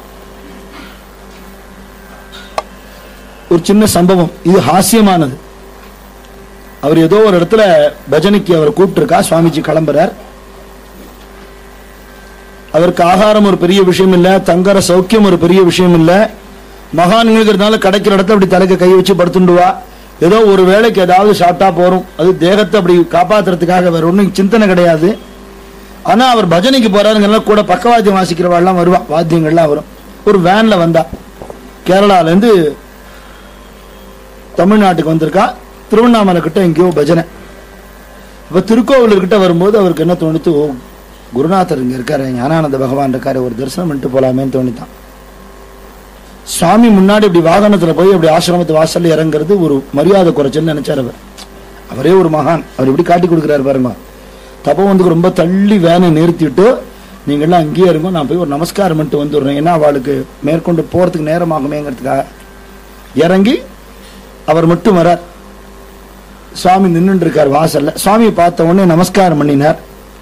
ஒரு சின்ன சம்பவம் இது ஹாஸ்யமானது அவர் ஏதோ ஒரு இடத்துல பஜனைக்கு அவர் கூப்பிட்டுருக்கா சுவாமிஜி கிளம்புறார் அவருக்கு ஆகாரம் ஒரு பெரிய விஷயம் இல்ல தங்கற சௌக்கியம் ஒரு பெரிய விஷயம் இல்ல மகான்களுங்கிறதுனால கிடைக்கிற இடத்துல அப்படி தலைக்கு கை வச்சு படுத்துண்டுவா ஏதோ ஒரு வேளைக்கு ஏதாவது சாப்பிட்டா போறோம் அது தேகத்தை அப்படி காப்பாத்துறதுக்காக வேற ஒண்ணும் சிந்தனை கிடையாது ஆனா அவர் பஜனைக்கு போறாருங்க கூட பக்கவாத்தியம் வாசிக்கிறவாள்லாம் வருவா வாத்தியங்கள்லாம் வரும் ஒரு வேன்ல வந்தா கேரளால இருந்து தமிழ்நாட்டுக்கு வந்திருக்கா திருவண்ணாமலை கிட்ட எங்கேயோ பஜனை இப்ப திருக்கோவிலூர் கிட்ட வரும்போது அவருக்கு என்ன தோணுத்து ஓ குருநாதர் இங்க இருக்காரு ஞானானந்த பகவான் இருக்காரு ஒரு தரிசனம் பண்ணிட்டு போலாமேன்னு தோணித்தான் சுவாமி முன்னாடி இப்படி வாகனத்துல போய் அப்படி ஆசிரமத்து வாசல்ல இறங்குறது ஒரு மரியாதை குறைச்சல்னு நினைச்சார் அவர் அவரே ஒரு மகான் அவர் இப்படி காட்டி கொடுக்குறாரு பாருங்க தப்போ வந்து ரொம்ப தள்ளி வேனை நிறுத்திட்டு நீங்க எல்லாம் அங்கேயே இருங்க நான் போய் ஒரு நமஸ்காரம் பண்ணிட்டு வந்துடுறேன் ஏன்னா அவளுக்கு மேற்கொண்டு போறதுக்கு நேரமாகுமேங்கிறதுக்காக இறங்கி அவர் மட்டும் வரார் சுவாமி நின்னுட்டு இருக்கார் வாசல்ல சுவாமியை பார்த்த உடனே நமஸ்காரம் பண்ணினார்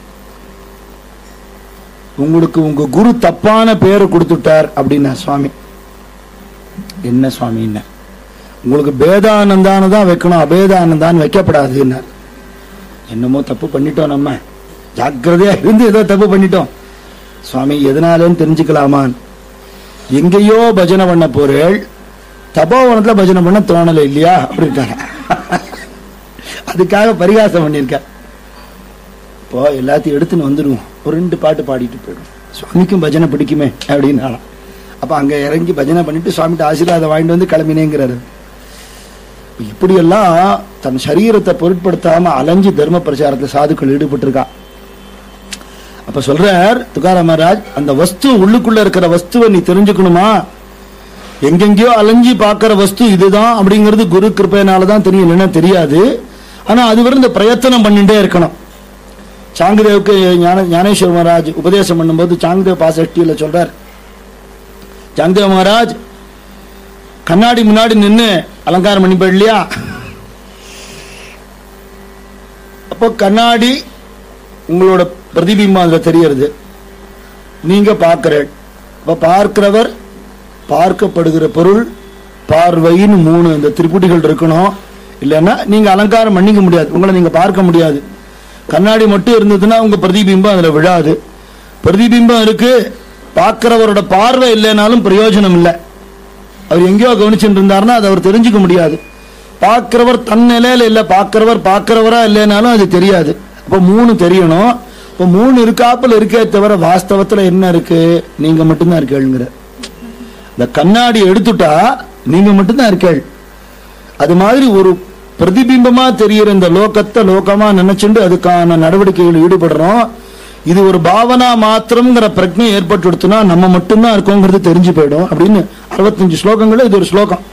உங்களுக்கு உங்க குரு தப்பான பேரை கொடுத்துட்டார் அப்படின்னா சுவாமி என்ன சுவாமி என்ன உங்களுக்கு பேதானந்தான்னு தான் வைக்கணும் அபேதானந்தான்னு வைக்கப்படாதுன்னார் என்னமோ தப்பு பண்ணிட்டோம் நம்ம ஜாக்கிரதையா இருந்து ஏதோ தப்பு பண்ணிட்டோம் சுவாமி எதனாலன்னு தெரிஞ்சுக்கலாமான் எங்கேயோ பஜனை பண்ண போறேள் தபோவனத்துல பஜனை பண்ண தோணலை இல்லையா அப்படின்ட்டாங்க அதுக்காக பரிகாசம் பண்ணியிருக்கார் இப்போ எல்லாத்தையும் எடுத்துன்னு வந்துடுவோம் ஒரு ரெண்டு பாட்டு பாடிட்டு போயிடும் சுவாமிக்கும் பஜனை பிடிக்குமே அப்படின்னாலாம் அப்ப அங்க இறங்கி பஜனை பண்ணிட்டு சுவாமிகிட்ட ஆசீர்வாதம் வாங்கிட்டு வந்து கிளம்பினேங்கிறாரு இப்படியெல்லாம் தன் சரீரத்தை பொருட்படுத்தாம அலைஞ்சு தர்ம பிரச்சாரத்துல சாதுக்கள் ஈடுபட்டிருக்கா அப்ப சொல்றார் துகாராம் மகாராஜ் அந்த வஸ்து உள்ளுக்குள்ள இருக்கிற வஸ்துவை நீ தெரிஞ்சுக்கணுமா எங்கெங்கயோ அலைஞ்சு பார்க்கிற வஸ்து இதுதான் அப்படிங்கிறது குரு கிருப்பையினால தான் தெரியும் இல்லைன்னா தெரியாது ஆனா அது வரை இந்த பிரயத்தனம் பண்ணிட்டே இருக்கணும் சாங்கதேவுக்கு ஞான ஞானேஸ்வர மகாராஜ் உபதேசம் பண்ணும்போது சாங்கதேவ் பாசஷ்டியில சொல்றார் சாங்கதேவ் மகாராஜ் கண்ணாடி முன்னாடி நின்னு அலங்காரம் பண்ணி போயிடலையா அப்போ கண்ணாடி உங்களோட பிரதிபிம்பம் அதுல தெரியறது நீங்க பார்க்கிறேன் அப்ப பார்க்கிறவர் பார்க்கப்படுகிற பொருள் பார்வையின் மூணு இந்த திரிபுட்டிகள் இருக்கணும் இல்லைன்னா நீங்க அலங்காரம் பண்ணிக்க முடியாது உங்களை நீங்க பார்க்க முடியாது கண்ணாடி மட்டும் இருந்ததுன்னா உங்க பிரதிபிம்பம் அதுல விழாது பிரதிபிம்பம் இருக்கு பார்க்கிறவரோட பார்வை இல்லைனாலும் பிரயோஜனம் இல்லை அவர் எங்கேயோ கவனிச்சுட்டு இருந்தாருன்னா அதை அவர் தெரிஞ்சுக்க முடியாது பார்க்கிறவர் தன் நிலையில இல்ல பார்க்கிறவர் பார்க்கிறவரா இல்லைனாலும் அது தெரியாது அப்ப மூணு தெரியணும் இப்ப மூணு இருக்காப்புல இருக்கே தவிர வாஸ்தவத்துல என்ன இருக்கு நீங்க மட்டும்தான் இருக்கேளுங்கிற இந்த கண்ணாடி எடுத்துட்டா நீங்க மட்டும்தான் இருக்கேள் அது மாதிரி ஒரு பிரதிபிம்பமா தெரியிற இந்த லோகத்தை லோகமா நினைச்சுண்டு அதுக்கான நடவடிக்கைகள் ஈடுபடுறோம் இது ஒரு பாவனா மாத்திரம்ங்கிற பிரஜை ஏற்பட்டுடுத்துனா நம்ம மட்டும்தான் இருக்கோங்கிறது தெரிஞ்சு போயிடும் அப்படின்னு அறுபத்தஞ்சு ஸ்லோகங்கள்ல இது ஒரு ஸ்லோகம்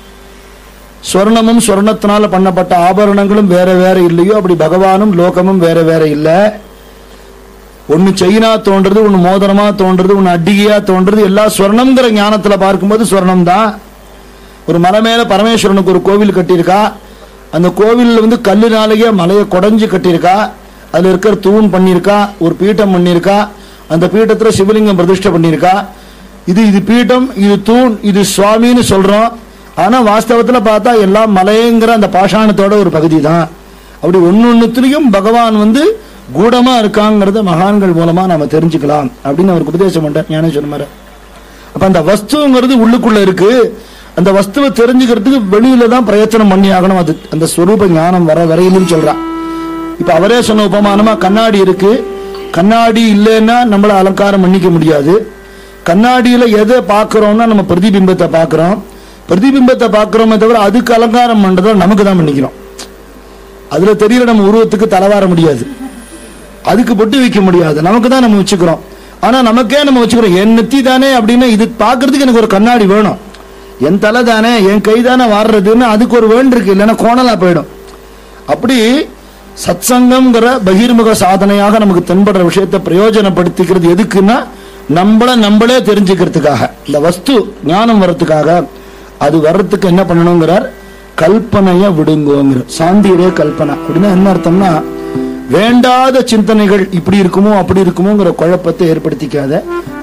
ஸ்வர்ணமும் ஸ்வர்ணத்தினால பண்ணப்பட்ட ஆபரணங்களும் வேற வேற இல்லையோ அப்படி பகவானும் லோகமும் வேற வேற இல்ல ஒன்னு செயினா தோன்றது ஒன்னு மோதிரமா தோன்றது ஒன்னு அட்டிகையா தோன்றது எல்லாம் ஸ்வர்ணம்ங்கிற ஞானத்துல பார்க்கும்போது ஸ்வர்ணம் தான் ஒரு மலை மேல பரமேஸ்வரனுக்கு ஒரு கோவில் கட்டியிருக்கா அந்த கோவில்ல வந்து கல்லுனாலேயே மலையை குடைஞ்சு கட்டியிருக்கா அதுல இருக்கிற தூண் பண்ணியிருக்கா ஒரு பீட்டம் பண்ணியிருக்கா அந்த பீட்டத்துல சிவலிங்கம் பிரதிஷ்டை பண்ணியிருக்கா இது இது பீட்டம் இது தூண் இது சுவாமின்னு சொல்றோம் ஆனா வாஸ்தவத்துல பார்த்தா எல்லாம் மலைங்கிற அந்த பாஷாணத்தோட ஒரு பகுதி தான் அப்படி ஒன்னொன்னுத்திலையும் பகவான் வந்து கூடமா இருக்காங்கிறத மகான்கள் மூலமா நாம தெரிஞ்சுக்கலாம் அப்படின்னு அவருக்கு உபதேசம் பண்ற ஞானேஸ்வரன் மாதிரி அப்ப அந்த வஸ்துங்கிறது உள்ளுக்குள்ள இருக்கு அந்த வஸ்துவை தெரிஞ்சுக்கிறதுக்கு வெளியில தான் பிரயத்தனம் பண்ணி ஆகணும் அது அந்த ஸ்வரூப ஞானம் வர வரையிலும் சொல்றான் இப்ப அவரே சொன்ன உபமானமா கண்ணாடி இருக்கு கண்ணாடி இல்லைன்னா நம்மள அலங்காரம் பண்ணிக்க முடியாது கண்ணாடியில எதை பார்க்கறோம்னா நம்ம பிரதிபிம்பத்தை பார்க்கறோம் பிரதிபிம்பத்தை பார்க்கறோமே தவிர அதுக்கு அலங்காரம் பண்றதை நமக்கு தான் பண்ணிக்கிறோம் அதுல தெரியல நம்ம உருவத்துக்கு தலைவார முடியாது அதுக்கு பொட்டு வைக்க முடியாது நமக்கு தான் நம்ம வச்சுக்கிறோம் ஆனா நமக்கே நம்ம வச்சுக்கிறோம் என் நெத்தி தானே அப்படின்னா இது பார்க்கறதுக்கு எனக்கு ஒரு கண்ணாடி வேணும் என் தலை தானே என் கை தானே வாடுறதுன்னு அதுக்கு ஒரு வேண்டு இருக்கு இல்லைன்னா கோணலா போயிடும் அப்படி சத்சங்கம்ங்கிற பகிர்முக சாதனையாக நமக்கு தென்படுற விஷயத்தை பிரயோஜனப்படுத்திக்கிறது எதுக்குன்னா நம்மள நம்மளே தெரிஞ்சுக்கிறதுக்காக இந்த வஸ்து ஞானம் வர்றதுக்காக அது வர்றதுக்கு என்ன பண்ணணுங்கிறார் கல்பனைய விடுங்கோங்கிற சாந்தியரே கல்பனை அப்படின்னா என்ன அர்த்தம்னா வேண்டாத சிந்தனைகள் இப்படி இருக்குமோ அப்படி இருக்குமோங்கிற குழப்பத்தை ஏற்படுத்திக்காத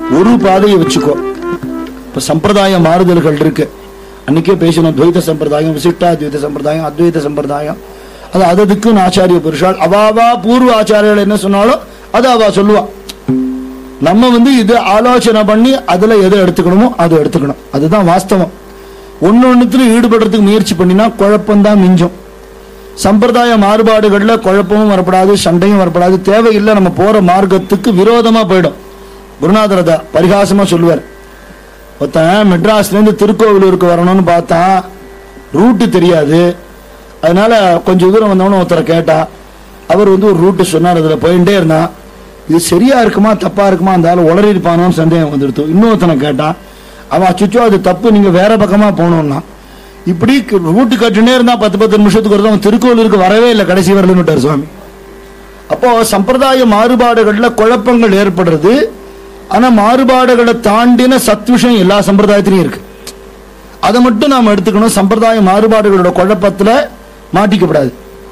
ஒரு பாதையை வச்சுக்கோ இப்ப சம்பிரதாய மாறுதல்கள் இருக்கு அன்னைக்கே பேசணும் துவைத சம்பிரதாயம் விசிஷ்டா துவைத சம்பிரதாயம் அத்வைத சம்பிரதாயம் அது அததுக்குன்னு ஆச்சாரிய புருஷால் அவாவா பூர்வ ஆச்சாரியர்கள் என்ன சொன்னாலும் அது அவா சொல்லுவா நம்ம வந்து இது ஆலோசனை பண்ணி அதுல எதை எடுத்துக்கணுமோ அதை எடுத்துக்கணும் அதுதான் வாஸ்தவம் ஒன்னு ஒண்ணுத்துல ஈடுபடுறதுக்கு முயற்சி பண்ணினா குழப்பம்தான் மிஞ்சும் சம்பிரதாய மாறுபாடுகள்ல குழப்பமும் வரப்படாது சண்டையும் வரப்படாது தேவையில்லை நம்ம போற மார்க்கத்துக்கு விரோதமா போயிடும் குருநாதர் அதை பரிகாசமா சொல்லுவார் ஒருத்தன் மெட்ராஸ்ல இருந்து திருக்கோவிலூருக்கு வரணும்னு பார்த்தான் ரூட்டு தெரியாது அதனால கொஞ்சம் தூரம் வந்தவன ஒருத்தரை கேட்டா அவர் வந்து ஒரு ரூட்டு சொன்னார் அதுல போயிட்டே இருந்தான் இது சரியா இருக்குமா தப்பா இருக்குமா அந்த ஆள் உளறி இருப்பானோன்னு சந்தேகம் வந்துடுத்து இன்னொருத்தனை கேட்டான் அவன் அச்சுச்சோ அது தப்பு நீங்க வேற பக்கமா போகணும்னா இப்படி ரூட்டு கட்டுனே இருந்தா பத்து பத்து நிமிஷத்துக்கு ஒரு அவன் திருக்கோவிலூருக்கு வரவே இல்லை கடைசி வரலன்னு விட்டார் சுவாமி அப்போ சம்பிரதாய மாறுபாடுகள்ல குழப்பங்கள் ஏற்படுறது ஆனா மாறுபாடுகளை தாண்டின சத்விஷயம் எல்லா சம்பிரதாயத்திலையும் இருக்கு அதை மட்டும் நாம எடுத்துக்கணும் சம்பிரதாய மாறுபாடுகளோட குழப்பத்துல மாட்டிக்கப்படாது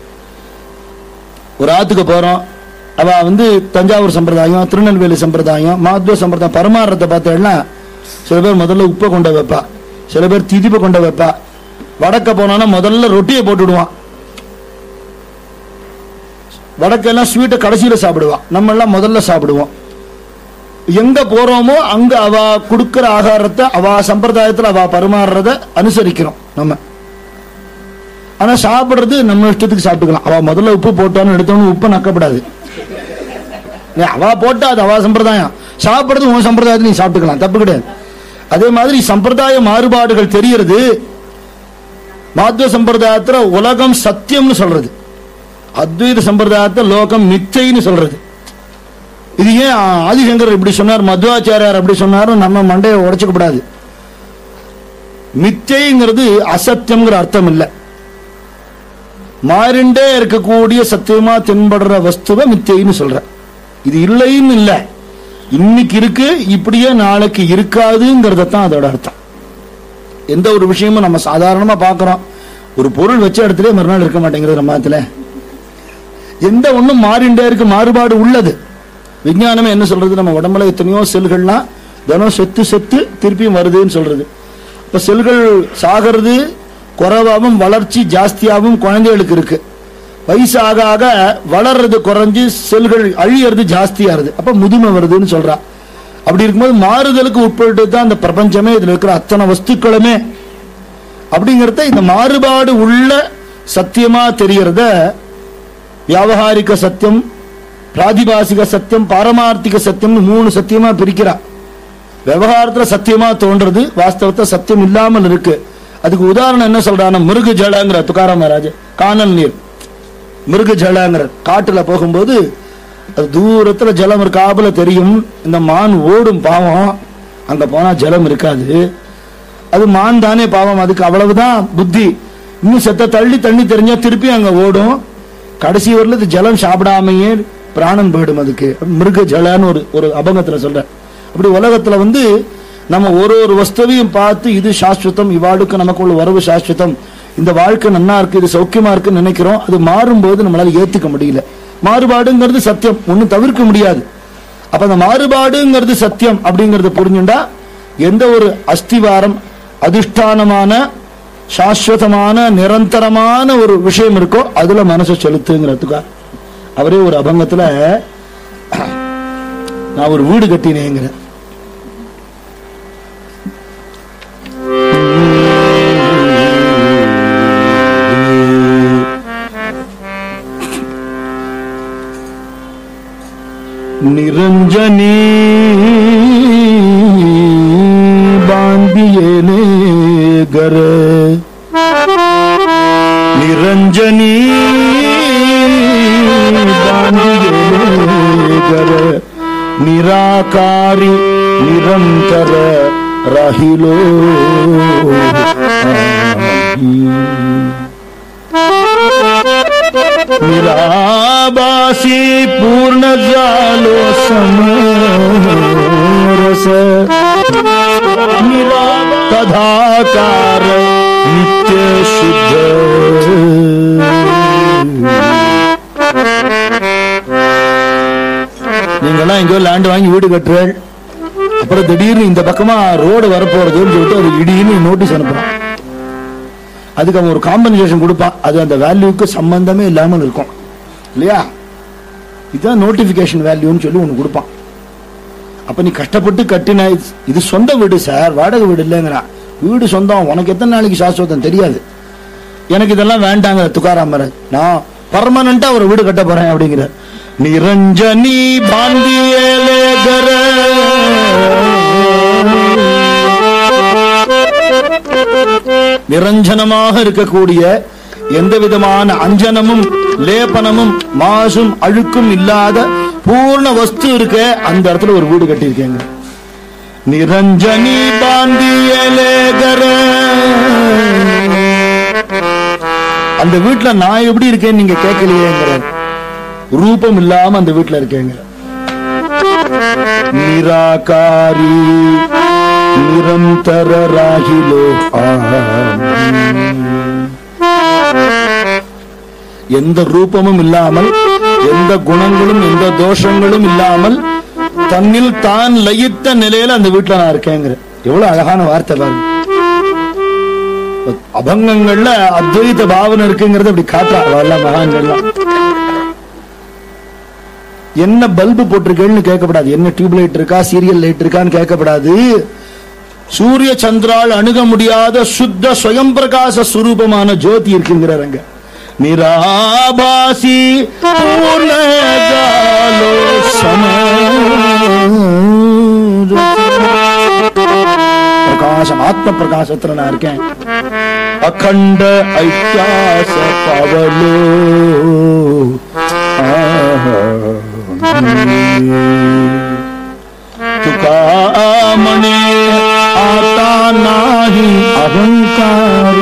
ஒரு ஆத்துக்கு போறோம் அவ வந்து தஞ்சாவூர் சம்பிரதாயம் திருநெல்வேலி சம்பிரதாயம் மாத்வ சம்பிரதாயம் பரமாறத்தை பார்த்தேன்னா சில பேர் முதல்ல உப்பை கொண்ட வைப்பா சில பேர் திதிப்பை கொண்ட வைப்பா வடக்க போனான்னா முதல்ல ரொட்டியை போட்டுடுவான் வடக்கெல்லாம் ஸ்வீட்டை கடைசியில சாப்பிடுவான் நம்ம எல்லாம் முதல்ல சாப்பிடுவோம் எங்க போறோமோ அங்க அவ கொடுக்கிற ஆகாரத்தை அவ சம்பிரதாயத்துல அவ பரிமாறுறத அனுசரிக்கிறோம் நம்ம ஆனா சாப்பிடுறது நம்ம இஷ்டத்துக்கு சாப்பிட்டுக்கலாம் அவ முதல்ல உப்பு போட்டான்னு எடுத்தோன்னு உப்பு நக்கப்படாது ஏ, அவ போட்டா அது அவ சம்பிரதாயம் சாப்பிடுறது உன் சம்பிரதாயத்தை நீ சாப்பிட்டுக்கலாம் தப்பு கிடையாது அதே மாதிரி சம்பிரதாய மாறுபாடுகள் தெரியறது மாத்வ சம்பிரதாயத்துல உலகம் சத்தியம்னு சொல்றது அத்வைத சம்பிரதாயத்தை லோகம் மிச்சைன்னு சொல்றது இது ஏன் ஆதிசங்கர் இப்படி சொன்னார் மத்வாச்சாரியார் அப்படி சொன்னார் நம்ம மண்டையை உடைச்சுக்கப்படாது மிச்சைங்கிறது அசத்தியம்ங்கிற அர்த்தம் இல்லை மாறிண்டே இருக்கக்கூடிய சத்தியமா தென்படுற வஸ்துவை மிச்சைன்னு சொல்ற இது இல்லைன்னு இல்லை இன்னைக்கு இருக்கு இப்படியே நாளைக்கு இருக்காதுங்கிறத தான் அதோட அர்த்தம் எந்த ஒரு விஷயமும் நம்ம சாதாரணமா பார்க்கிறோம் ஒரு பொருள் வச்ச இடத்துல மறுநாள் இருக்க மாட்டேங்கிறது நம்ம இடத்துல எந்த ஒண்ணும் மாறிண்டே இருக்கு மாறுபாடு உள்ளது விஞ்ஞானமே என்ன சொல்றது நம்ம உடம்புல எத்தனையோ செல்கள்லாம் தினம் செத்து செத்து திருப்பியும் வருதுன்னு சொல்றது இப்ப செல்கள் சாகிறது குறைவாகவும் வளர்ச்சி ஜாஸ்தியாகவும் குழந்தைகளுக்கு இருக்கு வயசு ஆக ஆக வளர்றது குறைஞ்சு செல்கள் அழியறது ஜாஸ்தியாருது அப்ப முதுமை வருதுன்னு சொல்றா அப்படி இருக்கும்போது மாறுதலுக்கு உட்பட்டு தான் இந்த பிரபஞ்சமே இதுல இருக்கிற அத்தனை வஸ்துக்களுமே அப்படிங்கறத இந்த மாறுபாடு உள்ள சத்தியமா தெரியறத வியாவகாரிக சத்தியம் பிராதிபாசிக சத்தியம் பாரமார்த்திக சத்தியம்னு மூணு சத்தியமா பிரிக்கிறா விவகாரத்துல சத்தியமா தோன்றது வாஸ்தவத்தை சத்தியம் இல்லாமல் இருக்கு அதுக்கு உதாரணம் என்ன சொல்றான மிருக ஜலங்கிற துக்காராம் மகாராஜ் காணல் நீர் மிருக ஜலங்கிற காட்டுல போகும்போது அது தூரத்துல ஜலம் இருக்காப்புல தெரியும் இந்த மான் ஓடும் பாவம் அங்க போனா ஜலம் இருக்காது அது மான் தானே பாவம் அதுக்கு அவ்வளவுதான் புத்தி இன்னும் செத்த தள்ளி தண்ணி தெரிஞ்சா திருப்பி அங்க ஓடும் கடைசி வரல இது ஜலம் சாப்பிடாமையே பிராணம் போயிடும் அதுக்கு மிருக ஜலன்னு ஒரு ஒரு அபங்கத்துல சொல்ற அப்படி உலகத்துல வந்து நம்ம ஒரு ஒரு வஸ்துவையும் பார்த்து இது சாஸ்வதம் இவாளுக்கு நமக்கு உள்ள வரவு சாஸ்வதம் இந்த வாழ்க்கை நன்னா இருக்கு இது சௌக்கியமா இருக்குன்னு நினைக்கிறோம் அது மாறும்போது நம்மளால ஏத்துக்க முடியல மாறுபாடுங்கிறது சத்தியம் ஒன்னும் தவிர்க்க முடியாது அப்ப அந்த மாறுபாடுங்கிறது சத்தியம் அப்படிங்கறத புரிஞ்சுண்டா எந்த ஒரு அஸ்திவாரம் அதிஷ்டானமான சாஸ்வதமான நிரந்தரமான ஒரு விஷயம் இருக்கோ அதுல மனசை செலுத்துங்கிறதுக்கா அவரே ஒரு அபங்கத்துல நான் ஒரு வீடு கட்டினேங்கிற निरंजनी बांधिए घर निरंजनी बांधिए घर निराकारी निरंतर रहिलो निराबासी पूर्ण झालो समरस निराब तदाकार नित्य शुद्ध நீங்கெல்லாம் எங்கேயோ லேண்ட் வாங்கி வீடு கட்டுறேன் அப்புறம் திடீர்னு இந்த பக்கமா ரோடு வரப்போறதுன்னு சொல்லிட்டு அது இடின்னு நோட்டீஸ் அனுப்புறான் அதுக்கு அவன் ஒரு காம்பன்சேஷன் கொடுப்பான் அது அந்த வேல்யூக்கு சம்பந்தமே இல்லாமல் இருக்கும் இல்லையா இதுதான் நோட்டிபிகேஷன் வேல்யூன்னு சொல்லி ஒன்று கொடுப்பான் அப்ப நீ கஷ்டப்பட்டு கட்டின இது- இது சொந்த வீடு சார் வாடகை வீடு இல்லைங்கிறான் வீடு சொந்தம் உனக்கு எத்தனை நாளைக்கு சாஸ்வதம் தெரியாது எனக்கு இதெல்லாம் வேண்டாங்க துக்காராமர் நான் பர்மனண்டா ஒரு வீடு கட்ட போறேன் அப்படிங்கிற நிரஞ்சனி பாந்தியலேகர நிரஞ்சனமாக இருக்கக்கூடிய எந்த விதமான அஞ்சனமும் லேபனமும் மாசும் அழுக்கும் இல்லாத பூர்ண வஸ்து இருக்க அந்த இடத்துல ஒரு வீடு கட்டியிருக்கேங்க நிரஞ்சனி பாந்தியலேகர அந்த வீட்டுல நான் எப்படி இருக்கேன்னு நீங்க கேட்கலையேங்கிற ரூபம் இல்லாம அந்த வீட்டுல இருக்கேங்க நிராகாரி நிரந்தர ராகிலோ எந்த ரூபமும் இல்லாமல் எந்த குணங்களும் எந்த தோஷங்களும் இல்லாமல் தன்னில் தான் லயித்த நிலையில அந்த வீட்டுல நான் இருக்கேங்கிற எவ்வளவு அழகான வார்த்தை பாருங்க அபங்கங்கள்ல அத்வைத பாவனை இருக்குங்கிறது அப்படி காட்டுறா அவெல்லாம் மகான்கள்லாம் என்ன பல்பு போட்டிருக்கேன்னு கேட்கப்படாது என்ன டியூப் லைட் இருக்கா சீரியல் லைட் இருக்கான்னு கேட்கப்படாது சூரிய சந்திரால் அணுக முடியாத சுத்த ஸ்வயம் பிரகாச சுரூபமான ஜோதி இருக்குங்கிறாங்க நிராபாசி பூர்ணகாலோ பிரகாசம் ஆத்ம பிரகாசத்துல நான் இருக்கேன் அகண்ட ஐத்தியாச பவலோ துகாமணே ஆத்தா நாஹி அகங்கார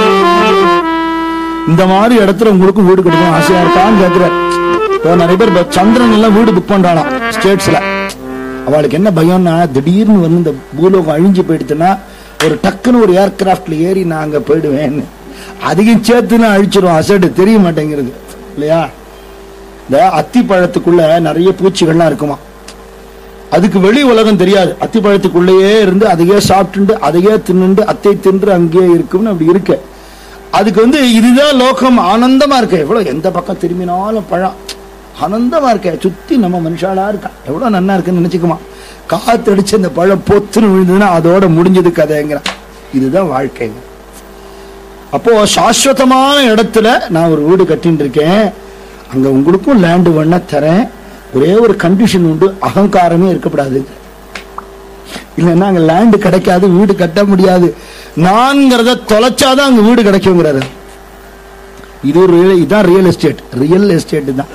இந்த மாதிரி இடத்துல உங்களுக்கு வீடு கிடைக்கும் ஆசையா இருக்கான்னு கேக்குற இப்போ நிறைய பேர் இப்ப சந்திரன் எல்லாம் வீடு புக் பண்றாளாம் ஸ்டேட்ஸ்ல அவளுக்கு என்ன பயம்னா திடீர்னு வந்து இந்த பூலோகம் அழிஞ்சு போயிடுச்சுன்னா ஒரு டக்குன்னு ஒரு ஏர்கிராஃப்ட்ல ஏறி நான் அங்க போயிடுவேன்னு அதையும் சேர்த்து நான் அழிச்சிரும் அசடு தெரிய மாட்டேங்கிறது இல்லையா இந்த அத்தி பழத்துக்குள்ள நிறைய பூச்சிகள்லாம் இருக்குமா அதுக்கு வெளி உலகம் தெரியாது அத்தி பழத்துக்குள்ளேயே இருந்து அதையே சாப்பிட்டுண்டு அதையே தின்னுண்டு அத்தை தின்று அங்கேயே இருக்கும்னு அப்படி இருக்கு அதுக்கு வந்து இதுதான் லோகம் ஆனந்தமா இருக்கு எவ்வளவு எந்த பக்கம் திரும்பினாலும் பழம் ஆனந்தமா இருக்க சுத்தி நம்ம மனுஷாலா இருக்கா எவ்வளவு நன்னா இருக்குன்னு நினைச்சுக்குமா காத்தடிச்சு அந்த பழம் பொத்துன்னு விழுந்ததுன்னா அதோட முடிஞ்சது கதைங்கிறான் இதுதான் வாழ்க்கைங்க அப்போ சாஸ்வதமான இடத்துல நான் ஒரு வீடு கட்டின்னு இருக்கேன் அங்க உங்களுக்கும் லேண்டு வேணா தரேன் ஒரே ஒரு கண்டிஷன் உண்டு அகங்காரமே இருக்கக்கூடாது இல்லைன்னா அங்க லேண்டு கிடைக்காது வீடு கட்ட முடியாது நான்கிறத தொலைச்சாதான் அங்க வீடு கிடைக்குங்கிறாரு இது ஒரு real- இதான் ரியல் எஸ்டேட் ரியல் எஸ்டேட் தான்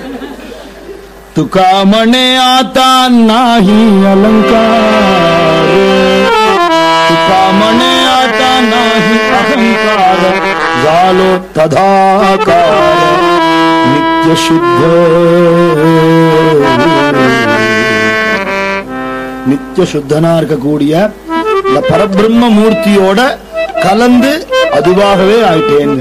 துக்காமணே ஆத்தா நாஹி அலங்கார துக்காமணே ஆத்தா நாஹி அகங்கார ஜாலோ ததாகார நித்ய சுத்த நித்திய சுத்தனா இருக்கக்கூடிய இந்த பரபிரம்ம மூர்த்தியோட கலந்து அதுவாகவே ஆயிட்டேன்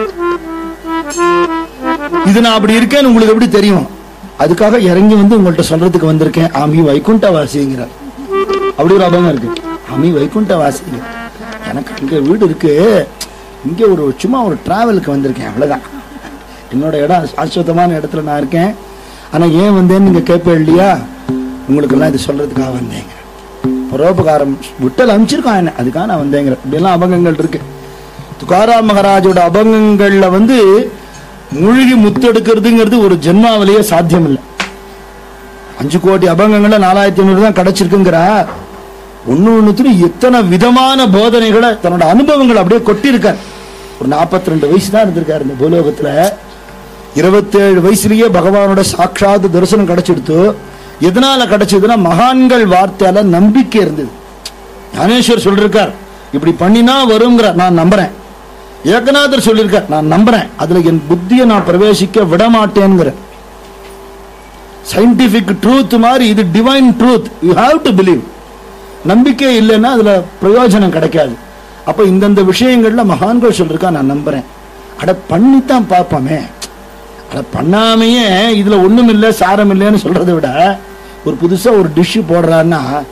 இது நான் அப்படி இருக்கேன்னு உங்களுக்கு எப்படி தெரியும் அதுக்காக இறங்கி வந்து உங்கள்ட்ட சொல்றதுக்கு வந்திருக்கேன் ஆமி வைகுண்ட வாசிங்கிறார் அப்படி ஒரு அபகம் இருக்கு ஆமி வைகுண்ட வாசிங்க எனக்கு இங்க வீடு இருக்கு இங்க ஒரு சும்மா ஒரு டிராவலுக்கு வந்திருக்கேன் அவ்வளவுதான் என்னோட இடம் சாஸ்வதமான இடத்துல நான் இருக்கேன் ஆனா ஏன் வந்தேன்னு நீங்க கேட்பேன் இல்லையா உங்களுக்கு எல்லாம் இது சொல்றதுக்காக வந்தேங்க பரோபகாரம் விட்டல் அனுப்பிச்சிருக்கான் என்ன அதுக்காக நான் வந்தேங்கிற இப்படியெல்லாம் அபங்கங்கள் இருக்கு துகாராம் மகாராஜோட அபங்கங்கள்ல வந்து மூழ்கி முத்தெடுக்கிறதுங்கிறது ஒரு ஜென்மாவிலேயே சாத்தியம் இல்லை அஞ்சு கோடி அபங்கங்கள்ல நாலாயிரத்தி ஐநூறு தான் கிடைச்சிருக்குங்கிற ஒண்ணு ஒண்ணுத்திலும் எத்தனை விதமான போதனைகளை தன்னோட அனுபவங்கள் அப்படியே கொட்டியிருக்கார் ஒரு 42 ரெண்டு வயசு தான் இருந்திருக்காரு இந்த பூலோகத்துல இருபத்தேழு வயசுலயே பகவானோட சாட்சாத் தரிசனம் கிடைச்சிடுத்து எதனால கிடைச்சதுன்னா மகான்கள் வார்த்தையால நம்பிக்கை இருந்தது ஞானேஸ்வர் சொல்லிருக்கார் இப்படி பண்ணினா வருங்கிற நான் நம்புறேன் ஏகநாதர் சொல்லியிருக்கார் நான் நம்புறேன் அதுல என் புத்தியை நான் பிரவேசிக்க விட மாட்டேங்கிற சயின்டிபிக் ட்ரூத் மாதிரி இது divine truth you have to believe நம்பிக்கை இல்லைன்னா அதுல பிரயோஜனம் கிடைக்காது அப்ப இந்தந்த விஷயங்கள்ல மகான்கள் சொல்லிருக்கா நான் நம்புறேன் அட பண்ணித்தான் பார்ப்போமே அட பண்ணாமையே இதுல ஒண்ணும் இல்ல சாரம் இல்லைன்னு சொல்றதை விட ஒரு புதுசா ஒரு டிஷ் போடுறான்னா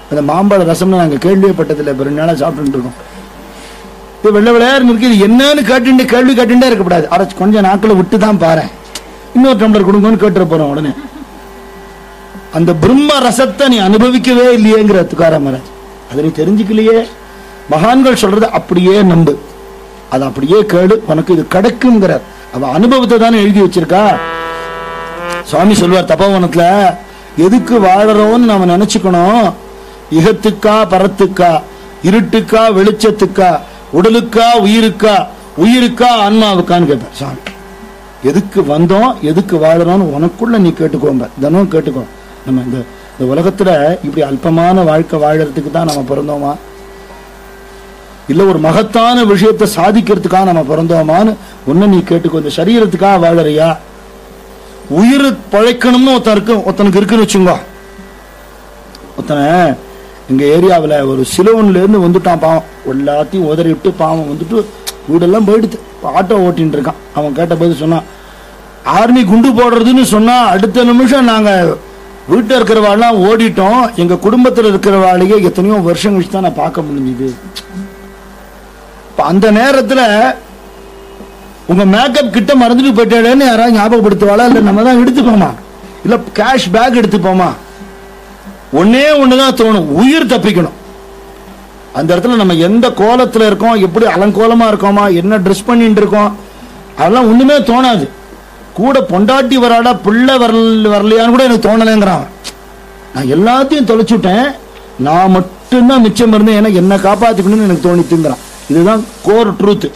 அந்த மாம்பழ ரசம்னு நாங்க கேள்விப்பட்டதில்லை இப்போ ரெண்டு நாளா சாப்பிட்டுட்டு இருக்கோம் இது வெள்ளை விளையாடுன்னு இருக்கு இது என்னன்னு கேட்டுட்டு கேள்வி கேட்டுட்டே இருக்கக்கூடாது அரை கொஞ்சம் நாட்களை விட்டு தான் பாரு இன்னொரு டம்ளர் கொடுங்கன்னு கேட்டுற போறோம் உடனே அந்த பிரம்ம ரசத்தை நீ அனுபவிக்கவே இல்லையேங்கிற துக்காராம் மகாராஜ் அதை நீ தெரிஞ்சுக்கலையே மகான்கள் சொல்றத அப்படியே நம்பு அதை அப்படியே கேடு உனக்கு இது கிடைக்குங்கிறார் அவன் அனுபவத்தை தானே எழுதி வச்சிருக்கா சுவாமி சொல்வார் தபோவனத்துல எதுக்கு வாழறோம்னு நாம நினைச்சுக்கணும் இகத்துக்கா பரத்துக்கா இருட்டுக்கா வெளிச்சத்துக்கா உடலுக்கா உயிருக்கா உயிருக்கா ஆன்மாவுக்கான்னு கேட்பேன் சுவாமி எதுக்கு வந்தோம் எதுக்கு வாழறோம்னு உனக்குள்ள நீ கேட்டுக்கோங்க தினம் கேட்டுக்கோ நம்ம இந்த இந்த உலகத்துல இப்படி அல்பமான வாழ்க்கை வாழறதுக்கு தான் நம்ம பிறந்தோமா இல்ல ஒரு மகத்தான விஷயத்தை சாதிக்கிறதுக்காக நம்ம பிறந்தோமான்னு ஒன்னு நீ கேட்டுக்கோ இந்த சரீரத்துக்காக வாழறியா உயிர் பழைக்கணும்னு ஒருத்தன் இருக்கு ஒருத்தனுக்கு இருக்குன்னு வச்சுங்க ஒருத்தனை எங்க ஏரியாவில் ஒரு சிலோன்ல இருந்து வந்துட்டான் பாவம் எல்லாத்தையும் உதறி விட்டு பாவம் வந்துட்டு வீடெல்லாம் போயிடுது இப்ப ஆட்டோ ஓட்டின்னு இருக்கான் அவன் கேட்ட போது சொன்னான் ஆர்மி குண்டு போடுறதுன்னு சொன்னா அடுத்த நிமிஷம் நாங்க வீட்டில் இருக்கிறவாள்லாம் ஓடிட்டோம் எங்க குடும்பத்தில் இருக்கிறவாளையே எத்தனையோ வருஷம் கழிச்சு தான் நான் பார்க்க முடிஞ்சுது இப்ப அந்த நேரத்துல உங்க மேக்கப் கிட்ட மறந்துட்டு போயிட்டேன்னு யாராவது ஞாபகப்படுத்துவாளா இல்ல நம்ம தான் எடுத்துப்போமா இல்ல கேஷ் பேக் எடுத்துப்போமா ஒன்னே ஒண்ணுதான் தோணும் உயிர் தப்பிக்கணும் அந்த இடத்துல நம்ம எந்த கோலத்துல இருக்கோம் எப்படி அலங்கோலமா இருக்கோமா என்ன ட்ரெஸ் பண்ணிட்டு இருக்கோம் அதெல்லாம் ஒண்ணுமே தோணாது கூட பொண்டாட்டி வராடா பிள்ளை வரல வரலையான்னு கூட எனக்கு தோணலைங்கிறான் அவன். நான் எல்லாத்தையும் தொலைச்சுட்டேன் நான் மட்டும்தான் மிச்சம் இருந்தேன் ஏன்னா என்ன காப்பாத்திக்கணும்னு எனக்கு தோணித்துங்கிறான் இதுதான் கோர் ட்ரூத்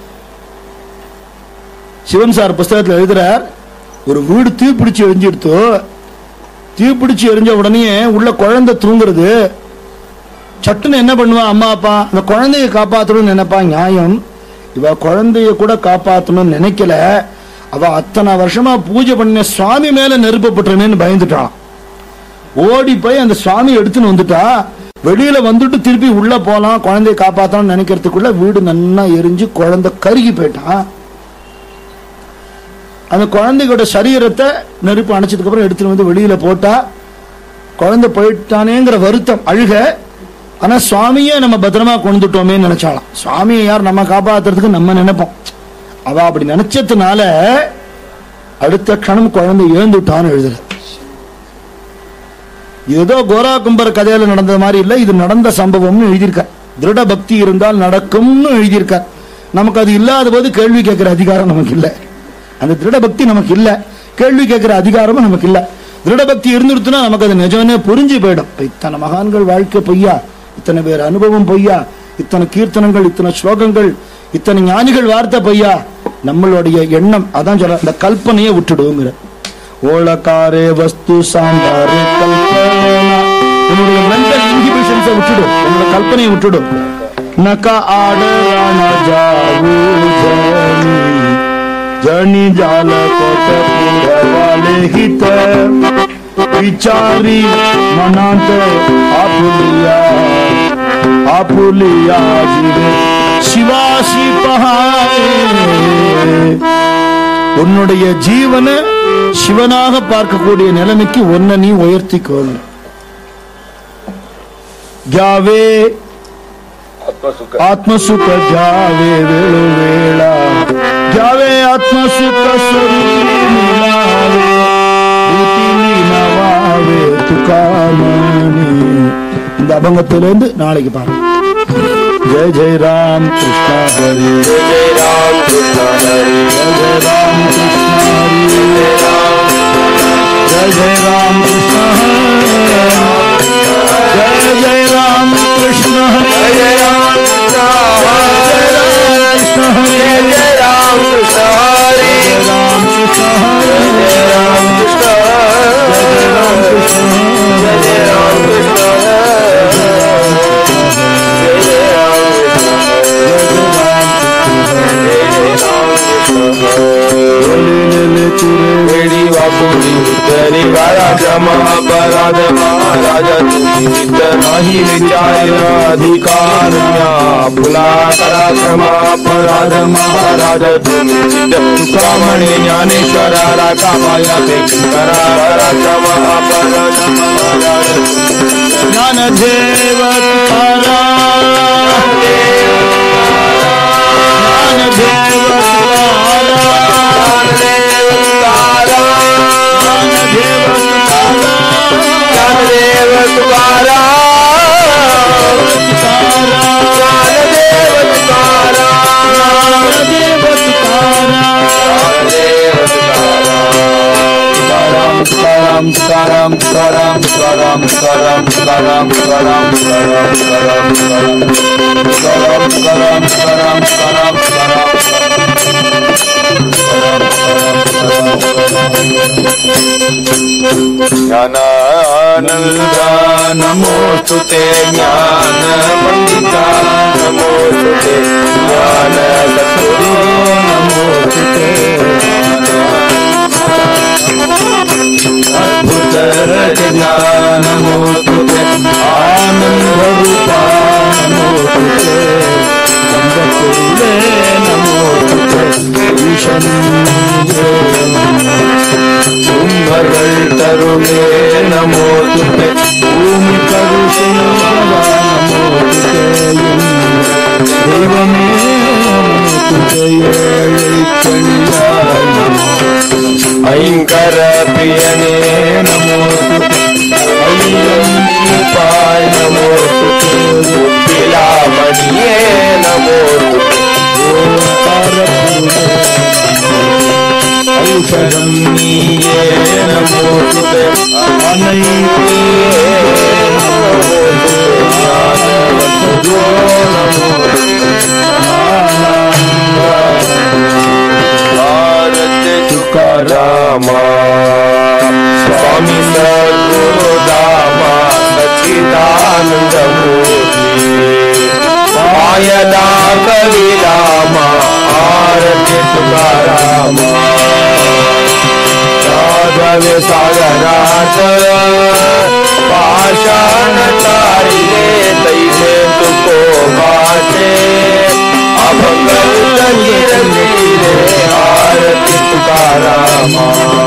சிவன் சார் புஸ்தகத்தில் எழுதுறார் ஒரு வீடு தீப்பிடிச்சு எரிஞ்சிடுத்து தீப்பிடிச்சு எரிஞ்ச உடனே உள்ள குழந்தை தூங்குறது சட்டுன்னு என்ன பண்ணுவா அம்மா அப்பா அந்த குழந்தைய காப்பாத்தணும்னு நினைப்பா நியாயம் இவ குழந்தைய கூட காப்பாத்தணும்னு நினைக்கல அவ அத்தனை வருஷமா பூஜை பண்ண சுவாமி மேல நெருப்பு பட்டுறமேன்னு பயந்துட்டான் ஓடி போய் அந்த சுவாமி எடுத்துன்னு வந்துட்டா வெளியில வந்துட்டு திருப்பி உள்ள போலாம் குழந்தைய காப்பாத்தணும்னு நினைக்கிறதுக்குள்ள வீடு நன்னா எரிஞ்சு குழந்தை கருகி போயிட்டான் அந்த குழந்தையோட சரீரத்தை நெருப்பு அணைச்சதுக்கு அப்புறம் எடுத்துட்டு வந்து வெளியில போட்டா குழந்தை போயிட்டானேங்கிற வருத்தம் அழுக ஆனா சுவாமியே நம்ம பத்திரமா கொண்டுட்டோமே நினைச்சாலாம் சுவாமியை யார் நம்ம காப்பாத்துறதுக்கு நம்ம நினைப்போம் அவ அப்படி நினைச்சதுனால அடுத்த க்ஷணம் குழந்தை இழந்துட்டான்னு எழுதுற ஏதோ கோரா கும்பர் கதையில நடந்த மாதிரி இல்ல இது நடந்த சம்பவம்னு எழுதியிருக்க திருட பக்தி இருந்தால் நடக்கும்னு எழுதியிருக்க நமக்கு அது இல்லாத போது கேள்வி கேட்கிற அதிகாரம் நமக்கு இல்ல அந்த திருட பக்தி நமக்கு இல்ல கேள்வி கேட்கிற அதிகாரமும் நமக்கு இல்ல திருட பக்தி இருந்துருத்துனா நமக்கு அது நிஜமே புரிஞ்சு போயிடும் இப்ப இத்தனை மகான்கள் வாழ்க்கை பொய்யா இத்தனை பேர் அனுபவம் பொய்யா இத்தனை கீர்த்தனங்கள் இத்தனை ஸ்லோகங்கள் இத்தனை ஞானிகள் வார்த்தை பொய்யா நம்மளுடைய எண்ணம் அதான் சொல்ற இந்த கல்பனையை விட்டுடுங்கிற ஓலக்காரே வஸ்து சாம்பாரே கல்பனா உன்னுடைய மென்டல் இன்ஹிபிஷன்ஸை விட்டுடும் உன்னோட கல்பனையை விட்டுடும் நகா ஆடரான ஜாவு ஜனி जनी जाल कोट वाले हित विचारी मनांत आपुलिया आपुलिया जीवे சிவாசி பहाए உன்னுடைய ஜீவனை சிவனாக பார்க்கக்கூடிய நிலைமைக்கு ஒன்ன நீ உயர்த்திக்கொள் ஜாவே आत्मसुख ಆತ್ಮಸುಖ ಜಾವೆ ವೇಳು ವೇಳ ಜಾವೆ ಆತ್ಮಸುಖ ಸ್ವರೂಪಿ ನೀಲಾವೆ ಭೂತಿ ನೀನವಾವೆ ತುಕಾಮಣಿ இந்த அபங்கத்திலிருந்து நாளைக்கு பாருங்க ஜெய ஜெய ராம் கிருஷ்ணா ஹரி जय जय राम कृष्ण हरि ஜெய ஜெய ராம் கிருஷ்ணா ஹரி ஜெய ஜெய ராம் கிருஷ்ணா ஹரி ஜெய ஜெய ராம் கிருஷ்ணா ஹரி जय राम कृष्ण हरि கிருஷ்ண ஹரி जय राम कृष्ण हरि ராம் கிருஷ்ண ஹரி जय राम कृष्ण जय जय राम कृष्ण जय जय राम कृष्ण जय जय राम कृष्ण லே லே லே துரே वेडी वापुरी जरी राज महापराध महाराज चित्त नाही विचार अधिकार फुला करा क्षमापराध महाराज तुम्ही चित्त तुका म्हणे ज्ञानेश्वराला कामाया ते करा करा क्षमापराध महाराज ज्ञानदेव तुकाराम ज्ञानदेव तुकाराम ज्ञानदेव ज्ञानदेव तुकाराम ज्ञानदेव तुकाराम ज्ञानदेव तुकाराम ज्ञानदेव तुकाराम तुकाराम तुकाराम तुकाराम तुकाराम तुकाराम तुकाराम तुकाराम तुकाराम तुकाराम तुकाराम तुकाराम तुकाराम तुकाराम तुकाराम तुकाराम ज्ञानानन्दा नमोऽस्तु ते ज्ञान पण्डिता नमोऽस्तु ते ज्ञान सद्गुरो नमोऽस्तु ते अद्भुत रचना नमोस्तु ते आनंद रूपा नमोस्तु ते कंबकुले नमोस्तु ते ईशन கும்பர்கள் தருளே நமோऽस्तु ते பூமி கருஷே நமோस्तु ते தெய்வமே நமோस्तु ते ஏழை கணியாய் ஐங்கர பிரியனே நமோऽस्तु ते ஐயப்பாய் நமோऽस्तु ते உப்பிலாமணியே நமோऽस्तु ते ஔஷதம் நீயே நமோऽस्तु ते அனைத்தியே நமோऽस्तु ते ஞானவந்தோ நமோऽस्तु भारत तुकारामा स्वामी सद्गुरु दामा सच्चिदानंद मूर्ति मायदा कविरामा आरती तुकारामा साधवे सागरात पाषाण तारिले तैसे तुको भाषे अभंग नीरे आरती तुकारामा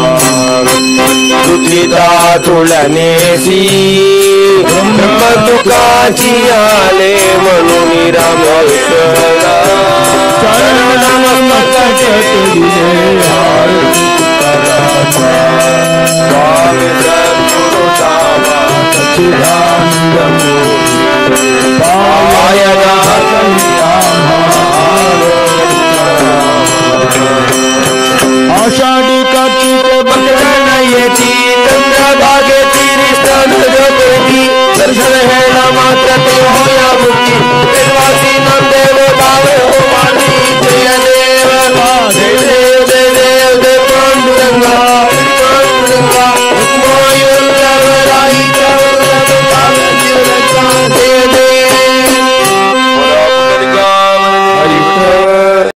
तुझिता तुळनेसी ब्रह्म तुकाची आले म्हणून रामेश्वरा चरण नमस्कार स्वामी सद्गुरु सामा पायना आषाढी कार्तिक येती चंद्रभागेची रिष्टान जपेती दर्शन हे नमा